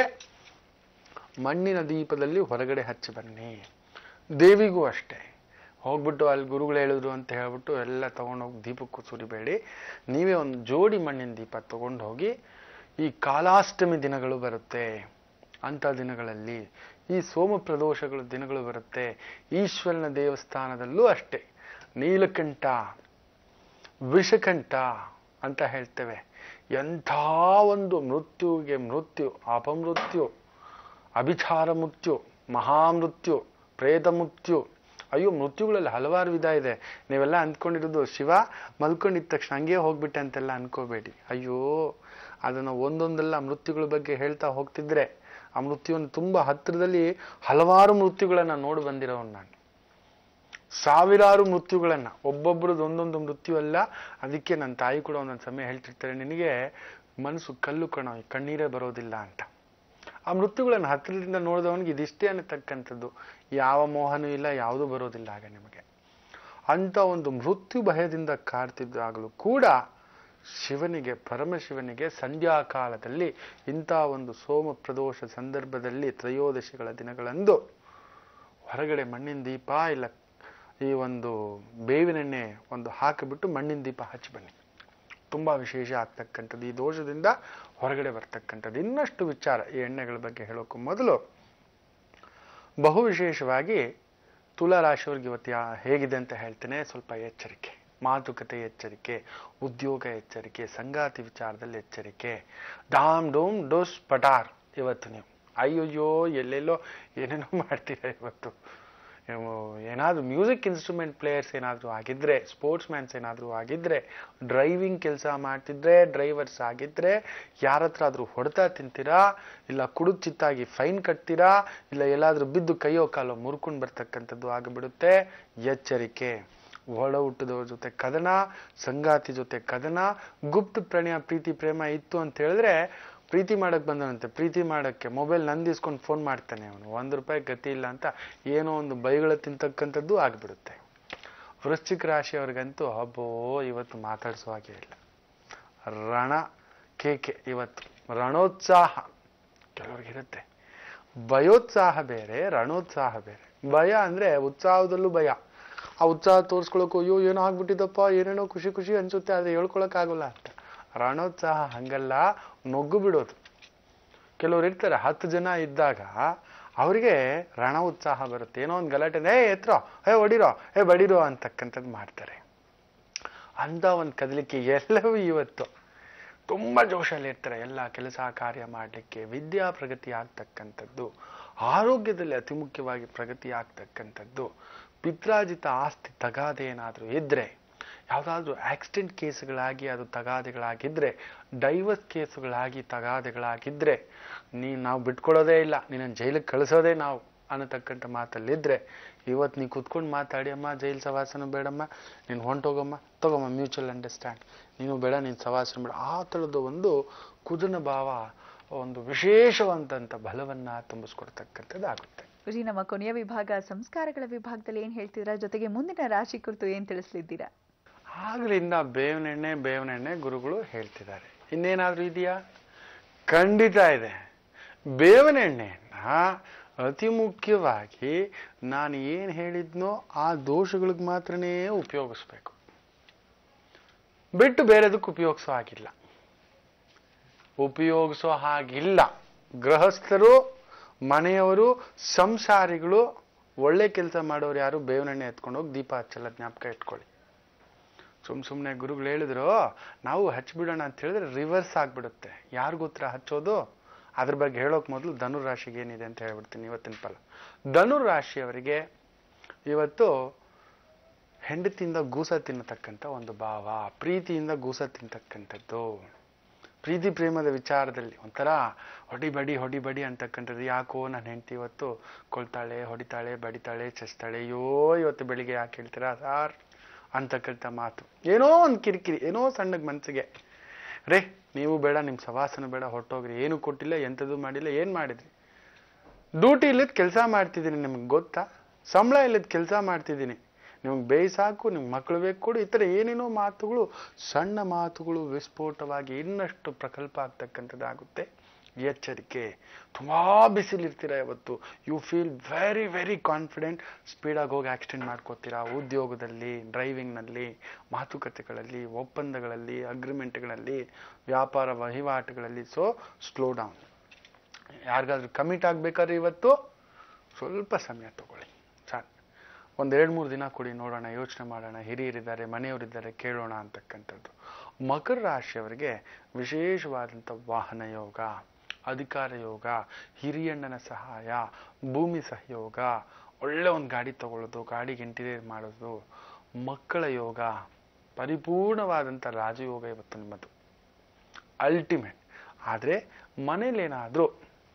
ಮಣ್ಣಿನ ದೀಪದಲ್ಲಿ ಹೊರಗಡೆ ಹಚ್ಚಿ ಬನ್ನಿ ದೇವಿಗೂ ಅಷ್ಟೇ ಹೋಗ್ಬಿಟ್ಟು ಅಲ್ಲಿ ಗುರುಗಳು ಹೇಳಿದ್ರು ಅಂತ ಹೇಳ್ಬಿಟ್ಟು ಎಲ್ಲ ತಗೊಂಡೋಗಿ ದೀಪಕ್ಕೂ ಸುರಿಬೇಡಿ ನೀವೇ ಒಂದು ಜೋಡಿ ಮಣ್ಣಿನ ದೀಪ ತಗೊಂಡು ಹೋಗಿ ಈ ಕಾಲಾಷ್ಟಮಿ ದಿನಗಳು ಬರುತ್ತೆ ಅಂಥ ದಿನಗಳಲ್ಲಿ ಈ ಸೋಮ ಪ್ರದೋಷಗಳ ದಿನಗಳು ಬರುತ್ತೆ ಈಶ್ವರನ ದೇವಸ್ಥಾನದಲ್ಲೂ ಅಷ್ಟೇ ನೀಲಕಂಠ ವಿಷಕಂಠ ಅಂತ ಹೇಳ್ತೇವೆ ಎಂಥ ಒಂದು ಮೃತ್ಯುವಿಗೆ ಮೃತ್ಯು ಅಪಮೃತ್ಯು ಅಭಿಚಾರ ಮೃತ್ಯು ಮಹಾಮೃತ್ಯು ಪ್ರೇತ ಮೃತ್ಯು ಅಯ್ಯೋ ಮೃತ್ಯುಗಳಲ್ಲಿ ಹಲವಾರು ವಿಧ ಇದೆ ನೀವೆಲ್ಲ ಅಂದ್ಕೊಂಡಿರೋದು ಶಿವ ಮಲ್ಕೊಂಡಿದ್ದ ತಕ್ಷಣ ಹಂಗೆ ಹೋಗ್ಬಿಟ್ಟೆ ಅಂತೆಲ್ಲ ಅನ್ಕೋಬೇಡಿ ಅಯ್ಯೋ ಅದನ್ನು ಒಂದೊಂದೆಲ್ಲ ಮೃತ್ಯುಗಳ ಬಗ್ಗೆ ಹೇಳ್ತಾ ಹೋಗ್ತಿದ್ರೆ ಆ ಮೃತ್ಯುವನ್ನು ತುಂಬಾ ಹತ್ತಿರದಲ್ಲಿ ಹಲವಾರು ಮೃತ್ಯುಗಳನ್ನ ನೋಡಿ ಬಂದಿರೋನು ನಾನು ಸಾವಿರಾರು ಮೃತ್ಯುಗಳನ್ನ ಒಬ್ಬೊಬ್ಬರದ್ದು ಒಂದೊಂದು ಮೃತ್ಯು ಅಲ್ಲ ಅದಕ್ಕೆ ನನ್ನ ತಾಯಿ ಕೂಡ ಒಂದೊಂದು ಸಮಯ ಹೇಳ್ತಿರ್ತಾರೆ ನಿನಗೆ ಮನಸ್ಸು ಕಲ್ಲು ಕಣ ಕಣ್ಣೀರೇ ಬರೋದಿಲ್ಲ ಅಂತ ಆ ಮೃತ್ಯುಗಳನ್ನು ಹತ್ತಿರದಿಂದ ನೋಡಿದವನಿಗೆ ಇದಿಷ್ಟೇ ಅನ್ನತಕ್ಕಂಥದ್ದು ಯಾವ ಮೋಹನೂ ಇಲ್ಲ ಯಾವುದೂ ಬರೋದಿಲ್ಲ ಆಗ ನಿಮಗೆ ಅಂತ ಒಂದು ಮೃತ್ಯು ಭಯದಿಂದ ಕಾಡ್ತಿದ್ದಾಗಲೂ ಕೂಡ ಶಿವನಿಗೆ ಪರಮಶಿವನಿಗೆ ಸಂಧ್ಯಾ ಕಾಲದಲ್ಲಿ ಇಂಥ ಒಂದು ಸೋಮ ಪ್ರದೋಷ ಸಂದರ್ಭದಲ್ಲಿ ತ್ರಯೋದಶಿಗಳ ದಿನಗಳಂದು ಹೊರಗಡೆ ಮಣ್ಣಿನ ದೀಪ ಇಲ್ಲ ಈ ಒಂದು ಬೇವಿನೆಣ್ಣೆ ಒಂದು ಹಾಕಿಬಿಟ್ಟು ಮಣ್ಣಿನ ದೀಪ ಹಚ್ಚಿ ಬನ್ನಿ ತುಂಬ ವಿಶೇಷ ಆಗ್ತಕ್ಕಂಥದ್ದು ಈ ದೋಷದಿಂದ ಹೊರಗಡೆ ಬರ್ತಕ್ಕಂಥದ್ದು ಇನ್ನಷ್ಟು ವಿಚಾರ ಈ ಎಣ್ಣೆಗಳ ಬಗ್ಗೆ ಹೇಳೋಕ್ಕೂ ಮೊದಲು ಬಹು ವಿಶೇಷವಾಗಿ ತುಲಾ ರಾಶಿಯವ್ರಿಗೆ ಇವತ್ತು ಯಾ ಹೇಗಿದೆ ಅಂತ ಹೇಳ್ತೇನೆ ಸ್ವಲ್ಪ ಎಚ್ಚರಿಕೆ ಮಾತುಕತೆ ಎಚ್ಚರಿಕೆ ಉದ್ಯೋಗ ಎಚ್ಚರಿಕೆ ಸಂಗಾತಿ ವಿಚಾರದಲ್ಲಿ ಎಚ್ಚರಿಕೆ ಡಾಮ್ ಡೋಮ್ ಡೋಸ್ ಪಟಾರ್ ಇವತ್ತು ನೀವು ಅಯ್ಯೋಯ್ಯೋ ಎಲ್ಲೆಲ್ಲೋ ಏನೇನೋ ಮಾಡ್ತೀರಾ ಇವತ್ತು ನೀವು ಏನಾದರೂ ಮ್ಯೂಸಿಕ್ ಇನ್ಸ್ಟ್ರೂಮೆಂಟ್ ಪ್ಲೇಯರ್ಸ್ ಏನಾದರೂ ಆಗಿದ್ರೆ ಸ್ಪೋರ್ಟ್ಸ್ ಮ್ಯಾನ್ಸ್ ಏನಾದರೂ ಆಗಿದ್ರೆ ಡ್ರೈವಿಂಗ್ ಕೆಲಸ ಮಾಡ್ತಿದ್ರೆ ಡ್ರೈವರ್ಸ್ ಆಗಿದ್ರೆ ಯಾರ ಹತ್ರ ಆದರೂ ಹೊಡೆತ ತಿಂತೀರಾ ಇಲ್ಲ ಕುಡಿದು ಚಿತ್ತಾಗಿ ಫೈನ್ ಕಟ್ತೀರಾ ಇಲ್ಲ ಎಲ್ಲಾದರೂ ಬಿದ್ದು ಕೈಯೋ ಕಾಲೋ ಮುರ್ಕೊಂಡು ಬರ್ತಕ್ಕಂಥದ್ದು ಆಗಿಬಿಡುತ್ತೆ ಎಚ್ಚರಿಕೆ ಒಳ ಹುಟ್ಟಿದವ್ರ ಜೊತೆ ಕದನ ಸಂಗಾತಿ ಜೊತೆ ಕದನ ಗುಪ್ತ ಪ್ರಣಯ ಪ್ರೀತಿ ಪ್ರೇಮ ಇತ್ತು ಅಂತ ಹೇಳಿದ್ರೆ ಪ್ರೀತಿ ಮಾಡಕ್ ಬಂದನಂತೆ ಪ್ರೀತಿ ಮಾಡಕ್ಕೆ ಮೊಬೈಲ್ ನಂದಿಸ್ಕೊಂಡು ಫೋನ್ ಮಾಡ್ತಾನೆ ಅವನು ಒಂದು ರೂಪಾಯಿ ಗತಿ ಇಲ್ಲ ಅಂತ ಏನೋ ಒಂದು ಬೈಗಳ ತಿಂತಕ್ಕಂಥದ್ದು ಆಗ್ಬಿಡುತ್ತೆ ವೃಶ್ಚಿಕ ರಾಶಿಯವ್ರಿಗಂತೂ ಹಬ್ಬೋ ಇವತ್ತು ಮಾತಾಡಿಸೋ ಹಾಗೆ ಇಲ್ಲ ರಣ ಕೇಕೆ ಇವತ್ತು ರಣೋತ್ಸಾಹ ಕೆಲವ್ರಿಗಿರುತ್ತೆ ಭಯೋತ್ಸಾಹ ಬೇರೆ ರಣೋತ್ಸಾಹ ಬೇರೆ ಭಯ ಅಂದ್ರೆ ಉತ್ಸಾಹದಲ್ಲೂ ಭಯ ಆ ಉತ್ಸಾಹ ತೋರಿಸ್ಕೊಳಕ್ಕೂ ಅಯ್ಯೋ ಏನೋ ಆಗ್ಬಿಟ್ಟಿದಪ್ಪ ಏನೇನೋ ಖುಷಿ ಖುಷಿ ಅನ್ಸುತ್ತೆ ಆದ್ರೆ ಹೇಳ್ಕೊಳಕ್ ಆಗೋಲ್ಲ ಅಂತ ರಣೋತ್ಸಾಹ ಹಂಗಲ್ಲ ನೊಗ್ಗು ಬಿಡೋದು ಕೆಲವ್ರು ಇರ್ತಾರೆ ಹತ್ತು ಜನ ಇದ್ದಾಗ ಅವರಿಗೆ ರಣ ಉತ್ಸಾಹ ಬರುತ್ತೆ ಏನೋ ಒಂದು ಗಲಾಟೆ ಏ ಎತ್ರೋ ಏ ಹೊಡಿರೋ ಏ ಬಡಿರೋ ಅಂತಕ್ಕಂಥದ್ದು ಮಾಡ್ತಾರೆ ಅಂತ ಒಂದು ಕದಲಿಕೆ ಎಲ್ಲವೂ ಇವತ್ತು ತುಂಬ ಜೋಶಲ್ಲಿ ಇರ್ತಾರೆ ಎಲ್ಲ ಕೆಲಸ ಕಾರ್ಯ ಮಾಡಲಿಕ್ಕೆ ವಿದ್ಯಾ ಪ್ರಗತಿ ಆಗ್ತಕ್ಕಂಥದ್ದು ಆರೋಗ್ಯದಲ್ಲಿ ಅತಿ ಮುಖ್ಯವಾಗಿ ಪ್ರಗತಿ ಆಗ್ತಕ್ಕಂಥದ್ದು ಪಿತ್ರಾಜಿತ ಆಸ್ತಿ ತಗಾದೆ ಏನಾದರೂ ಇದ್ರೆ ಯಾವುದಾದ್ರೂ ಆಕ್ಸಿಡೆಂಟ್ ಕೇಸ್ಗಳಾಗಿ ಅದು ತಗಾದೆಗಳಾಗಿದ್ರೆ ಡೈವರ್ಸ್ ಕೇಸುಗಳಾಗಿ ತಗಾದೆಗಳಾಗಿದ್ರೆ ನೀ ನಾವು ಬಿಟ್ಕೊಳ್ಳೋದೇ ಇಲ್ಲ ನಿನ್ನ ಜೈಲಿಗೆ ಕಳಿಸೋದೇ ನಾವು ಅನ್ನತಕ್ಕಂಥ ಮಾತಲ್ಲಿದ್ರೆ ಇವತ್ತು ನೀ ಕೂತ್ಕೊಂಡು ಮಾತಾಡಿ ಅಮ್ಮ ಜೈಲ್ ಸವಾಸನ ಬೇಡಮ್ಮ ನೀನು ಹೊಂಟೋಗಮ್ಮ ತಗೊಮ್ಮ ಮ್ಯೂಚುವಲ್ ಅಂಡರ್ಸ್ಟ್ಯಾಂಡ್ ನೀನು ಬೇಡ ನೀನು ಸವಾಸನ ಬೇಡ ಆ ಥರದ ಒಂದು ಕುದನ ಭಾವ ಒಂದು ವಿಶೇಷವಂತ ಬಲವನ್ನ ತುಂಬಿಸ್ಕೊಡ್ತಕ್ಕಂಥದ್ದು ಆಗುತ್ತೆ ಗುರುಜಿ ನಮ್ಮ ಕೊನೆಯ ವಿಭಾಗ ಸಂಸ್ಕಾರಗಳ ವಿಭಾಗದಲ್ಲಿ ಏನ್ ಹೇಳ್ತಿದ್ದೀರಾ ಜೊತೆಗೆ ಮುಂದಿನ ರಾಶಿ ಕುರಿತು ಏನ್ ತಿಳಿಸ್ಲಿದ್ದೀರಾ ಆಗ್ಲಿಂದ ಬೇವಿನೆಣ್ಣೆ ಬೇವಿನೆಣ್ಣೆ ಗುರುಗಳು ಹೇಳ್ತಿದ್ದಾರೆ ಇನ್ನೇನಾದ್ರೂ ಇದೆಯಾ ಖಂಡಿತ ಇದೆ ಬೇವಿನೆಣ್ಣೆಯನ್ನ ಅತಿ ಮುಖ್ಯವಾಗಿ ನಾನು ಏನು ಹೇಳಿದ್ನೋ ಆ ದೋಷಗಳಿಗೆ ಮಾತ್ರನೇ ಉಪಯೋಗಿಸ್ಬೇಕು ಬಿಟ್ಟು ಬೇರೆದಕ್ಕೆ ಉಪಯೋಗಿಸೋ ಹಾಗಿಲ್ಲ ಉಪಯೋಗಿಸೋ ಹಾಗಿಲ್ಲ ಗೃಹಸ್ಥರು ಮನೆಯವರು ಸಂಸಾರಿಗಳು ಒಳ್ಳೆ ಕೆಲಸ ಮಾಡೋರು ಯಾರು ಬೇವಿನೆಣ್ಣೆ ಎತ್ಕೊಂಡು ಹೋಗಿ ದೀಪ ಹಚ್ಚಲ್ಲ ಜ್ಞಾಪಕ ಇಟ್ಕೊಳ್ಳಿ ಸುಮ್ ಸುಮ್ಮನೆ ಗುರುಗಳು ಹೇಳಿದ್ರು ನಾವು ಹಚ್ಬಿಡೋಣ ಅಂತ ಹೇಳಿದ್ರೆ ರಿವರ್ಸ್ ಆಗ್ಬಿಡುತ್ತೆ ಯಾರಿಗೂ ಉತ್ತರ ಹಚ್ಚೋದು ಅದ್ರ ಬಗ್ಗೆ ಹೇಳೋಕ್ ಮೊದಲು ಧನುರ್ ರಾಶಿಗೆ ಏನಿದೆ ಅಂತ ಹೇಳ್ಬಿಡ್ತೀನಿ ಇವತ್ತಿನ ಫಲ ಧನುರ್ ರಾಶಿಯವರಿಗೆ ಇವತ್ತು ಹೆಂಡತಿಯಿಂದ ಗೂಸ ತಿನ್ನತಕ್ಕಂಥ ಒಂದು ಭಾವ ಪ್ರೀತಿಯಿಂದ ಗೂಸ ತಿಂತಕ್ಕಂಥದ್ದು ಪ್ರೀತಿ ಪ್ರೇಮದ ವಿಚಾರದಲ್ಲಿ ಒಂಥರ ಹೊಡಿಬಡಿ ಹೊಡಿಬಡಿ ಅಂತಕ್ಕಂಥದ್ದು ಯಾಕೋ ನನ್ನ ಹೆಂಡತಿ ಇವತ್ತು ಕೊಳ್ತಾಳೆ ಹೊಡಿತಾಳೆ ಬಡಿತಾಳೆ ಚಸ್ತಾಳೆ ಅಯ್ಯೋ ಇವತ್ತು ಬೆಳಿಗ್ಗೆ ಯಾಕೆ ಹೇಳ್ತೀರಾ ಸಾರ್ ಅಂತಕ್ಕಂಥ ಮಾತು ಏನೋ ಒಂದು ಕಿರಿಕಿರಿ ಏನೋ ಸಣ್ಣಗ್ ಮನ್ಸಿಗೆ ರೇ ನೀವು ಬೇಡ ನಿಮ್ಮ ಸವಾಸನ ಬೇಡ ಹೊಟ್ಟೋಗ್ರಿ ಏನು ಕೊಟ್ಟಿಲ್ಲ ಎಂಥದ್ದು ಮಾಡಿಲ್ಲ ಏನು ಮಾಡಿದ್ರಿ ಡ್ಯೂಟಿ ಇಲ್ಲದ ಕೆಲಸ ಮಾಡ್ತಿದ್ದೀನಿ ನಿಮ್ಗೆ ಗೊತ್ತಾ ಸಂಬಳ ಇಲ್ಲದ ಕೆಲಸ ಮಾಡ್ತಿದ್ದೀನಿ ನಿಮ್ಗೆ ಬೇಯಿ ಸಾಕು ನಿಮ್ಗೆ ಮಕ್ಕಳು ಬೇಕು ಕೊಡು ಈ ಥರ ಏನೇನೋ ಮಾತುಗಳು ಸಣ್ಣ ಮಾತುಗಳು ವಿಸ್ಫೋಟವಾಗಿ ಇನ್ನಷ್ಟು ಪ್ರಕಲ್ಪ ಆಗ್ತಕ್ಕಂಥದ್ದಾಗುತ್ತೆ ಎಚ್ಚರಿಕೆ ತುಂಬಾ ಬಿಸಿಲಿರ್ತೀರ ಇವತ್ತು you feel very very confident ಸ್ಪೀಡಾಗಿ ಹೋಗಿ ಆಕ್ಸಿಡೆಂಟ್ ಮಾಡ್ಕೋತೀರಾ ಉದ್ಯೋಗದಲ್ಲಿ ಡ್ರೈವಿಂಗ್ನಲ್ಲಿ ಮಾತುಕತೆಗಳಲ್ಲಿ ಒಪ್ಪಂದಗಳಲ್ಲಿ ಅಗ್ರಿಮೆಂಟ್ಗಳಲ್ಲಿ ವ್ಯಾಪಾರ ವಹಿವಾಟುಗಳಲ್ಲಿ ಸೊ ಸ್ಲೋ ಡೌನ್ ಯಾರಿಗಾದ್ರೂ ಕಮಿಟ್ ಆಗ್ಬೇಕಾದ್ರೆ ಇವತ್ತು ಸ್ವಲ್ಪ ಸಮಯ ತಗೊಳ್ಳಿ ಸಾಕು ಒಂದು ಎರಡು ಮೂರು ದಿನ ಕೊಡಿ ನೋಡೋಣ ಯೋಚನೆ ಮಾಡೋಣ ಹಿರಿಯರಿದ್ದಾರೆ ಮನೆಯವರಿದ್ದಾರೆ ಕೇಳೋಣ ಅಂತಕ್ಕಂಥದ್ದು ಮಕರ ರಾಶಿಯವರಿಗೆ ವಿಶೇಷವಾದಂಥ ವಾಹನ ಯೋಗ ಅಧಿಕಾರ ಯೋಗ ಹಿರಿಯಣ್ಣನ ಸಹಾಯ ಭೂಮಿ ಸಹಯೋಗ ಒಳ್ಳೆ ಒಂದು ಗಾಡಿ ತಗೊಳ್ಳೋದು ಗಾಡಿಗೆ ಇಂಟೀರಿಯರ್ ಮಾಡೋದು ಮಕ್ಕಳ ಯೋಗ ಪರಿಪೂರ್ಣವಾದಂಥ ರಾಜಯೋಗ ಇವತ್ತು ನಿಮ್ಮದು ಅಲ್ಟಿಮೇಟ್ ಆದರೆ ಮನೇಲೇನಾದರೂ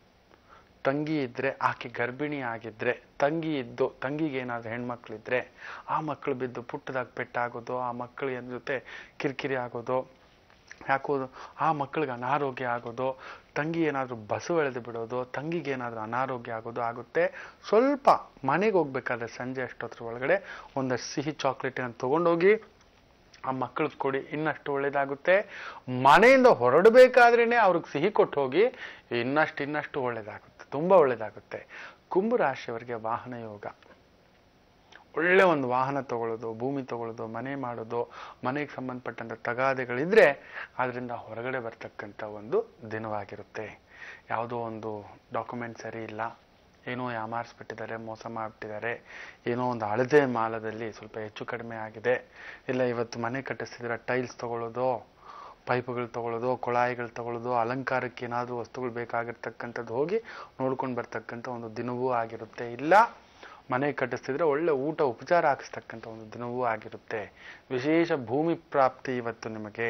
ತಂಗಿ ಇದ್ರೆ ಆಕೆ ಗರ್ಭಿಣಿ ಆಗಿದ್ರೆ ತಂಗಿ ಇದ್ದು ತಂಗಿಗೆ ಏನಾದ್ರು ಹೆಣ್ಮಕ್ಳಿದ್ರೆ ಆ ಮಕ್ಕಳು ಬಿದ್ದು ಪುಟ್ಟದಾಗ ಪೆಟ್ಟಾಗೋದು ಆ ಮಕ್ಕಳ ಜೊತೆ ಕಿರಿಕಿರಿ ಆಗೋದು ಯಾಕೋ ಆ ಮಕ್ಕಳಿಗೆ ಅನಾರೋಗ್ಯ ಆಗೋದು ತಂಗಿ ಏನಾದರೂ ಬಸು ಎಳೆದು ಬಿಡೋದು ತಂಗಿಗೆ ಏನಾದರೂ ಅನಾರೋಗ್ಯ ಆಗೋದು ಆಗುತ್ತೆ ಸ್ವಲ್ಪ ಮನೆಗೆ ಹೋಗ್ಬೇಕಾದ್ರೆ ಸಂಜೆ ಅಷ್ಟೊತ್ತರ ಒಳಗಡೆ ಒಂದಷ್ಟು ಸಿಹಿ ಚಾಕ್ಲೇಟನ್ನು ತೊಗೊಂಡೋಗಿ ಆ ಮಕ್ಕಳಿಗೆ ಕೊಡಿ ಇನ್ನಷ್ಟು ಒಳ್ಳೇದಾಗುತ್ತೆ ಮನೆಯಿಂದ ಹೊರಡಬೇಕಾದ್ರೇನೆ ಅವ್ರಿಗೆ ಸಿಹಿ ಕೊಟ್ಟು ಹೋಗಿ ಇನ್ನಷ್ಟು ಇನ್ನಷ್ಟು ಒಳ್ಳೇದಾಗುತ್ತೆ ತುಂಬ ಒಳ್ಳೇದಾಗುತ್ತೆ ಕುಂಭ ರಾಶಿಯವರಿಗೆ ವಾಹನ ಯೋಗ ಒಳ್ಳೆ ಒಂದು ವಾಹನ ತಗೊಳ್ಳೋದು ಭೂಮಿ ತಗೊಳ್ಳೋದು ಮನೆ ಮಾಡೋದು ಮನೆಗೆ ಸಂಬಂಧಪಟ್ಟಂತ ತಗಾದೆಗಳಿದ್ರೆ ಅದರಿಂದ ಹೊರಗಡೆ ಬರ್ತಕ್ಕಂಥ ಒಂದು ದಿನವಾಗಿರುತ್ತೆ ಯಾವುದೋ ಒಂದು ಡಾಕ್ಯುಮೆಂಟ್ ಸರಿ ಇಲ್ಲ ಏನೋ ಯಾಮಾರಿಸ್ಬಿಟ್ಟಿದ್ದಾರೆ ಮೋಸ ಮಾಡಿಬಿಟ್ಟಿದ್ದಾರೆ ಏನೋ ಒಂದು ಹಳದೆ ಮಾಲದಲ್ಲಿ ಸ್ವಲ್ಪ ಹೆಚ್ಚು ಕಡಿಮೆ ಆಗಿದೆ ಇಲ್ಲ ಇವತ್ತು ಮನೆ ಕಟ್ಟಿಸ್ತಿದ್ರೆ ಟೈಲ್ಸ್ ತಗೊಳ್ಳೋದು ಪೈಪ್ಗಳು ತಗೊಳ್ಳೋದು ಕೊಳಾಯಿಗಳು ತಗೊಳ್ಳೋದು ಅಲಂಕಾರಕ್ಕೆ ಏನಾದರೂ ವಸ್ತುಗಳು ಬೇಕಾಗಿರ್ತಕ್ಕಂಥದ್ದು ಹೋಗಿ ನೋಡ್ಕೊಂಡು ಬರ್ತಕ್ಕಂಥ ಒಂದು ದಿನವೂ ಆಗಿರುತ್ತೆ ಇಲ್ಲ ಮನೆ ಕಟ್ಟಿಸ್ತಿದ್ರೆ ಒಳ್ಳೆ ಊಟ ಉಪಚಾರ ಹಾಕಿಸ್ತಕ್ಕಂಥ ಒಂದು ದಿನವೂ ಆಗಿರುತ್ತೆ ವಿಶೇಷ ಭೂಮಿ ಪ್ರಾಪ್ತಿ ಇವತ್ತು ನಿಮಗೆ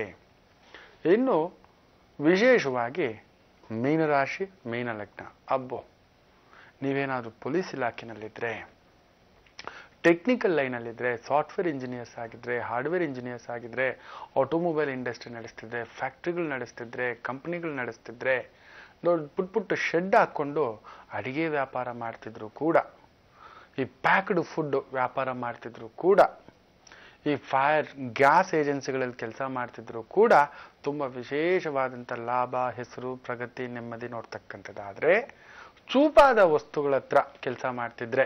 ಇನ್ನು ವಿಶೇಷವಾಗಿ ಮೀನರಾಶಿ ಮೀನ ಲಗ್ನ ಅಬ್ಬೋ ನೀವೇನಾದರೂ ಪೊಲೀಸ್ ಇಲಾಖೆನಲ್ಲಿದ್ದರೆ ಟೆಕ್ನಿಕಲ್ ಲೈನಲ್ಲಿದ್ದರೆ ಸಾಫ್ಟ್ವೇರ್ ಇಂಜಿನಿಯರ್ಸ್ ಆಗಿದ್ರೆ ಹಾರ್ಡ್ವೇರ್ ಇಂಜಿನಿಯರ್ಸ್ ಆಗಿದ್ರೆ ಆಟೋಮೊಬೈಲ್ ಇಂಡಸ್ಟ್ರಿ ನಡೆಸ್ತಿದ್ರೆ ಫ್ಯಾಕ್ಟ್ರಿಗಳು ನಡೆಸ್ತಿದ್ರೆ ಕಂಪ್ನಿಗಳು ನಡೆಸ್ತಿದ್ರೆ ದೊಡ್ಡ ಪುಟ್ ಪುಟ್ಟ ಶೆಡ್ ಹಾಕ್ಕೊಂಡು ಅಡಿಗೆ ವ್ಯಾಪಾರ ಮಾಡ್ತಿದ್ರು ಕೂಡ ಈ ಪ್ಯಾಕ್ಡ್ ಫುಡ್ ವ್ಯಾಪಾರ ಮಾಡ್ತಿದ್ರು ಕೂಡ ಈ ಫೈರ್ ಗ್ಯಾಸ್ ಏಜೆನ್ಸಿಗಳಲ್ಲಿ ಕೆಲಸ ಮಾಡ್ತಿದ್ರು ಕೂಡ ತುಂಬ ವಿಶೇಷವಾದಂಥ ಲಾಭ ಹೆಸರು ಪ್ರಗತಿ ನೆಮ್ಮದಿ ನೋಡ್ತಕ್ಕಂಥದ್ದಾದ್ರೆ ಚೂಪಾದ ವಸ್ತುಗಳ ಹತ್ರ ಕೆಲಸ ಮಾಡ್ತಿದ್ರೆ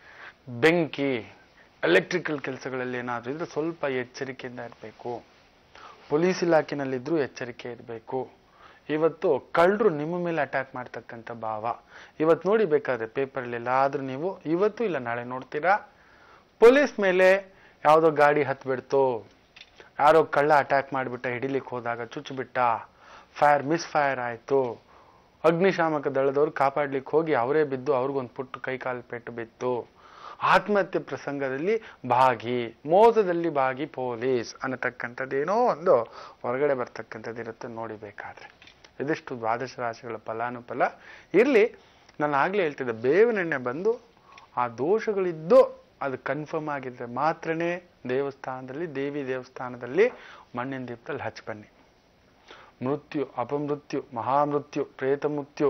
ಬೆಂಕಿ ಎಲೆಕ್ಟ್ರಿಕಲ್ ಕೆಲಸಗಳಲ್ಲಿ ಏನಾದರೂ ಇದ್ರೆ ಸ್ವಲ್ಪ ಎಚ್ಚರಿಕೆಯಿಂದ ಇರಬೇಕು ಪೊಲೀಸ್ ಇಲಾಖೆನಲ್ಲಿದ್ದರೂ ಎಚ್ಚರಿಕೆ ಇರಬೇಕು ಇವತ್ತು ಕಳ್ಳರು ನಿಮ್ಮ ಮೇಲೆ ಅಟ್ಯಾಕ್ ಮಾಡ್ತಕ್ಕಂಥ ಭಾವ ಇವತ್ತು ನೋಡಿ ಬೇಕಾದ್ರೆ ಪೇಪರಲ್ಲಿ ಎಲ್ಲಾದ್ರೂ ನೀವು ಇವತ್ತು ಇಲ್ಲ ನಾಳೆ ನೋಡ್ತೀರಾ ಪೊಲೀಸ್ ಮೇಲೆ ಯಾವುದೋ ಗಾಡಿ ಹತ್ಬಿಡ್ತು ಯಾರೋ ಕಳ್ಳ ಅಟ್ಯಾಕ್ ಮಾಡಿಬಿಟ್ಟ ಹಿಡಿಲಿಕ್ಕೆ ಹೋದಾಗ ಚುಚ್ಚಿಬಿಟ್ಟ ಫೈರ್ ಮಿಸ್ ಫೈರ್ ಆಯಿತು ಅಗ್ನಿಶಾಮಕ ದಳದವ್ರು ಕಾಪಾಡ್ಲಿಕ್ಕೆ ಹೋಗಿ ಅವರೇ ಬಿದ್ದು ಅವ್ರಿಗೊಂದು ಪುಟ್ಟು ಕೈ ಕಾಲು ಪೆಟ್ಟು ಬಿತ್ತು ಆತ್ಮಹತ್ಯೆ ಪ್ರಸಂಗದಲ್ಲಿ ಭಾಗಿ ಮೋಸದಲ್ಲಿ ಭಾಗಿ ಪೊಲೀಸ್ ಅನ್ನತಕ್ಕಂಥದ್ದೇನೋ ಒಂದು ಹೊರಗಡೆ ಬರ್ತಕ್ಕಂಥದ್ದು ಇರುತ್ತೆ ನೋಡಿಬೇಕಾದ್ರೆ ಇದಿಷ್ಟು ದ್ವಾದಶ ರಾಶಿಗಳ ಫಲಾನುಫಲ ಇರಲಿ ನಾನು ಆಗ್ಲೇ ಹೇಳ್ತಿದ್ದೆ ಬೇವಿನೆಣ್ಣೆ ಬಂದು ಆ ದೋಷಗಳಿದ್ದು ಅದು ಕನ್ಫರ್ಮ್ ಆಗಿದ್ರೆ ಮಾತ್ರನೇ ದೇವಸ್ಥಾನದಲ್ಲಿ ದೇವಿ ದೇವಸ್ಥಾನದಲ್ಲಿ ಮಣ್ಣಿನ ದೀಪದಲ್ಲಿ ಹಚ್ಚಿ ಬನ್ನಿ ಮೃತ್ಯು ಅಪಮೃತ್ಯು ಮಹಾಮೃತ್ಯು ಪ್ರೇತ ಮೃತ್ಯು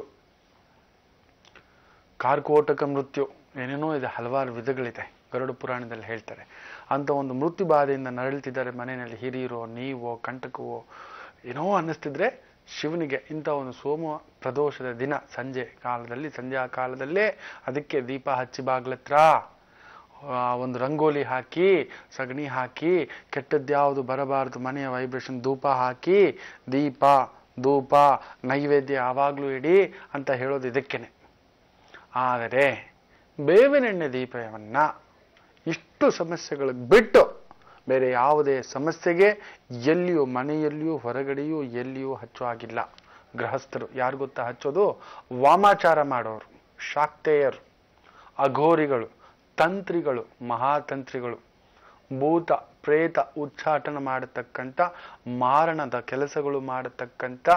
ಕಾರ್ಕೋಟಕ ಮೃತ್ಯು ಏನೇನೋ ಇದೆ ಹಲವಾರು ವಿಧಗಳಿದೆ ಗರುಡ ಪುರಾಣದಲ್ಲಿ ಹೇಳ್ತಾರೆ ಅಂತ ಒಂದು ಮೃತ್ಯು ಬಾಧೆಯಿಂದ ನರಳುತ್ತಿದ್ದಾರೆ ಮನೆಯಲ್ಲಿ ಹಿರಿಯರೋ ನೀವೋ ಕಂಟಕವೋ ಏನೋ ಅನ್ನಿಸ್ತಿದ್ರೆ ಶಿವನಿಗೆ ಇಂಥ ಒಂದು ಸೋಮ ಪ್ರದೋಷದ ದಿನ ಸಂಜೆ ಕಾಲದಲ್ಲಿ ಸಂಧ್ಯಾ ಕಾಲದಲ್ಲೇ ಅದಕ್ಕೆ ದೀಪ ಹಚ್ಚಿ ಬಾಗ್ಲತ್ರ ಆ, ಒಂದು ರಂಗೋಲಿ ಹಾಕಿ ಸಗಣಿ ಹಾಕಿ ಕೆಟ್ಟದ್ಯಾವುದು ಬರಬಾರದು ಮನೆಯ ವೈಬ್ರೇಷನ್ ಧೂಪ ಹಾಕಿ ದೀಪ ಧೂಪ ನೈವೇದ್ಯ ಯಾವಾಗಲೂ ಇಡಿ ಅಂತ ಹೇಳೋದು ಇದಕ್ಕೇನೆ ಆದರೆ ಬೇವಿನೆಣ್ಣೆ ದೀಪವನ್ನ ಇಷ್ಟು ಸಮಸ್ಯೆಗಳಿಗೆ ಬಿಟ್ಟು ಬೇರೆ ಯಾವುದೇ ಸಮಸ್ಯೆಗೆ ಎಲ್ಲಿಯೂ ಮನೆಯಲ್ಲಿಯೂ ಹೊರಗಡೆಯೂ ಎಲ್ಲಿಯೂ ಹಚ್ಚೋ ಆಗಿಲ್ಲ ಗೃಹಸ್ಥರು ಯಾರು ಗೊತ್ತಾ ಹಚ್ಚೋದು ವಾಮಾಚಾರ ಮಾಡೋರು ಶಾಕ್ತೇಯರು ಅಘೋರಿಗಳು ತಂತ್ರಿಗಳು ಮಹಾತಂತ್ರಿಗಳು ಭೂತ ಪ್ರೇತ ಉಚ್ಚಾಟನ ಮಾಡತಕ್ಕಂಥ ಮಾರಣದ ಕೆಲಸಗಳು ಮಾಡತಕ್ಕಂಥ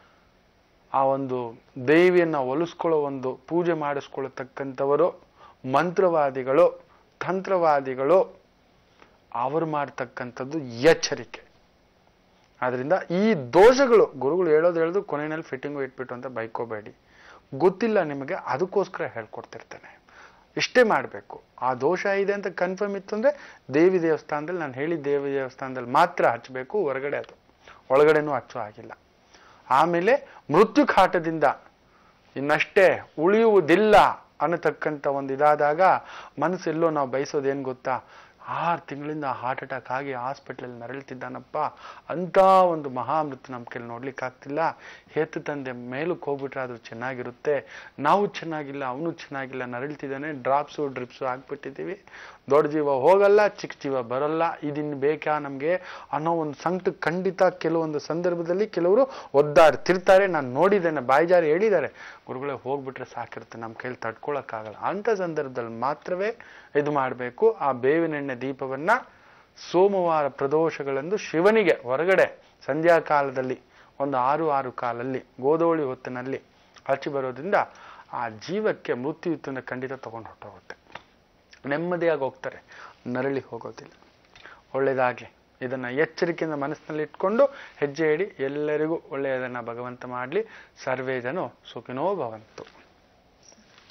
ಆ ಒಂದು ದೇವಿಯನ್ನ ಒಲಿಸ್ಕೊಳ್ಳೋ ಒಂದು ಪೂಜೆ ಮಾಡಿಸ್ಕೊಳ್ಳತಕ್ಕಂಥವರು ಮಂತ್ರವಾದಿಗಳು ತಂತ್ರವಾದಿಗಳು ಅವರು ಮಾಡ್ತಕ್ಕಂಥದ್ದು ಎಚ್ಚರಿಕೆ ಆದ್ರಿಂದ ಈ ದೋಷಗಳು ಗುರುಗಳು ಹೇಳೋದು ಹೇಳೋದು ಕೊನೆಯಲ್ಲಿ ಫಿಟ್ಟಿಂಗು ಇಟ್ಬಿಟ್ಟು ಅಂತ ಬೈಕೋಬೇಡಿ ಗೊತ್ತಿಲ್ಲ ನಿಮಗೆ ಅದಕ್ಕೋಸ್ಕರ ಹೇಳ್ಕೊಡ್ತಿರ್ತಾನೆ ಇಷ್ಟೇ ಮಾಡಬೇಕು ಆ ದೋಷ ಇದೆ ಅಂತ ಕನ್ಫರ್ಮ್ ಇತ್ತು ಅಂದ್ರೆ ದೇವಿ ದೇವಸ್ಥಾನದಲ್ಲಿ ನಾನು ಹೇಳಿದ ದೇವಿ ದೇವಸ್ಥಾನದಲ್ಲಿ ಮಾತ್ರ ಹಚ್ಚಬೇಕು ಹೊರಗಡೆ ಅದು ಒಳಗಡೆನೂ ಹಚ್ಚೋ ಆಗಿಲ್ಲ ಆಮೇಲೆ ಮೃತ್ಯು ಕಾಟದಿಂದ ಇನ್ನಷ್ಟೇ ಉಳಿಯುವುದಿಲ್ಲ ಅನ್ನತಕ್ಕಂಥ ಒಂದು ಇದಾದಾಗ ಮನಸ್ಸೆಲ್ಲೋ ನಾವು ಬಯಸೋದೇನು ಗೊತ್ತಾ ಆರು ತಿಂಗಳಿಂದ ಹಾರ್ಟ್ ಅಟ್ಯಾಕ್ ಆಗಿ ಹಾಸ್ಪಿಟ್ಲಲ್ಲಿ ನರಳ್ತಿದ್ದಾನಪ್ಪ ಅಂತ ಒಂದು ಮಹಾಮೃತ್ಯು ನಮ್ಮ ಕೈಲಿ ನೋಡ್ಲಿಕ್ಕೆ ಆಗ್ತಿಲ್ಲ ಹೇತು ತಂದೆ ಮೇಲಕ್ಕೆ ಹೋಗ್ಬಿಟ್ರೆ ಅದು ಚೆನ್ನಾಗಿರುತ್ತೆ ನಾವು ಚೆನ್ನಾಗಿಲ್ಲ ಅವನು ಚೆನ್ನಾಗಿಲ್ಲ ನರಳ್ತಿದ್ದಾನೆ ಡ್ರಾಪ್ಸು ಡ್ರಿಪ್ಸು ಹಾಕ್ಬಿಟ್ಟಿದ್ದೀವಿ ದೊಡ್ಡ ಜೀವ ಹೋಗಲ್ಲ ಚಿಕ್ಕ ಜೀವ ಬರಲ್ಲ ಇದಿನ್ನು ಬೇಕಾ ನಮಗೆ ಅನ್ನೋ ಒಂದು ಸಂಕಟ ಖಂಡಿತ ಕೆಲವೊಂದು ಸಂದರ್ಭದಲ್ಲಿ ಕೆಲವರು ಒದ್ದಾಡ್ತಿರ್ತಾರೆ ನಾನು ನೋಡಿದ್ದೇನೆ ಬಾಯಿಜಾರಿ ಹೇಳಿದ್ದಾರೆ ಗುರುಗಳೇ ಹೋಗ್ಬಿಟ್ರೆ ಸಾಕಿರುತ್ತೆ ನಮ್ಮ ಕೈಲಿ ತಡ್ಕೊಳಕ್ಕಾಗಲ್ಲ ಅಂಥ ಸಂದರ್ಭದಲ್ಲಿ ಮಾತ್ರವೇ ಇದು ಮಾಡಬೇಕು ಆ ಬೇವಿನೆಣ್ಣೆ ದೀಪವನ್ನ ಸೋಮವಾರ ಪ್ರದೋಷಗಳಂದು ಶಿವನಿಗೆ ಹೊರಗಡೆ ಸಂಧ್ಯಾ ಕಾಲದಲ್ಲಿ ಒಂದು ಆರು ಆರು ಕಾಲಲ್ಲಿ ಗೋಧೋಳಿ ಹೊತ್ತಿನಲ್ಲಿ ಹಚ್ಚಿ ಬರೋದ್ರಿಂದ ಆ ಜೀವಕ್ಕೆ ಮೃತ್ಯು ಇತ್ತು ಅಂದ್ರೆ ಖಂಡಿತ ತಗೊಂಡು ಹೊರಟೋಗುತ್ತೆ ನೆಮ್ಮದಿಯಾಗಿ ಹೋಗ್ತಾರೆ ನರಳಿ ಹೋಗೋದಿಲ್ಲ ಒಳ್ಳೆಯದಾಗಲಿ ಇದನ್ನ ಎಚ್ಚರಿಕೆಯಿಂದ ಮನಸ್ಸಿನಲ್ಲಿ ಇಟ್ಕೊಂಡು ಹೆಜ್ಜೆ ಇಡಿ ಎಲ್ಲರಿಗೂ ಒಳ್ಳೆಯದನ್ನ ಭಗವಂತ ಮಾಡಲಿ ಸರ್ವೇ ಜನ ಸುಖಿನೋ ಭವಂತು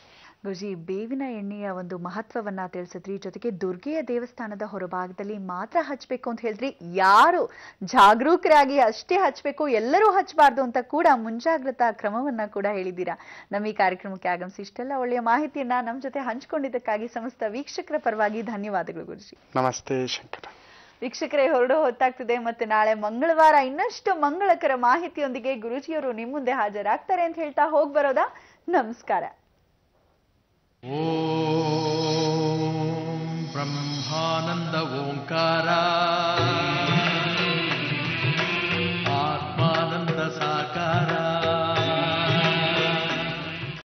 ಗುರುಜಿ ಬೇವಿನ ಎಣ್ಣೆಯ ಒಂದು ಮಹತ್ವವನ್ನ ತಿಳಿಸಿದ್ರಿ ಜೊತೆಗೆ ದುರ್ಗೆಯ ದೇವಸ್ಥಾನದ ಹೊರಭಾಗದಲ್ಲಿ ಮಾತ್ರ ಹಚ್ಚಬೇಕು ಅಂತ ಹೇಳಿದ್ರಿ ಯಾರು ಜಾಗರೂಕರಾಗಿ ಅಷ್ಟೇ ಹಚ್ಚಬೇಕು ಎಲ್ಲರೂ ಹಚ್ಚಬಾರ್ದು ಅಂತ ಕೂಡ ಮುಂಜಾಗ್ರತಾ ಕ್ರಮವನ್ನ ಕೂಡ ಹೇಳಿದ್ದೀರಾ ನಮ್ಮ ಈ ಕಾರ್ಯಕ್ರಮಕ್ಕೆ ಆಗಮಿಸಿ ಇಷ್ಟೆಲ್ಲ ಒಳ್ಳೆಯ ಮಾಹಿತಿಯನ್ನ ನಮ್ಮ ಜೊತೆ ಹಂಚಿಕೊಂಡಿದ್ದಕ್ಕಾಗಿ ಸಮಸ್ತ ವೀಕ್ಷಕರ ಪರವಾಗಿ ಧನ್ಯವಾದಗಳು ಗುರುಜಿ ನಮಸ್ತೆ ಶಂಕರ ವೀಕ್ಷಕರೇ ಹೊರಡು ಹೊತ್ತಾಗ್ತಿದೆ ಮತ್ತೆ ನಾಳೆ ಮಂಗಳವಾರ ಇನ್ನಷ್ಟು ಮಂಗಳಕರ ಮಾಹಿತಿಯೊಂದಿಗೆ ಗುರುಜಿಯವರು ನಿಮ್ಮ ಮುಂದೆ ಹಾಜರಾಗ್ತಾರೆ ಅಂತ ಹೇಳ್ತಾ ಹೋಗ್ ಬರೋದಾ ನಮಸ್ಕಾರ ॐ ब्रह्मानन्द ओङ्कारा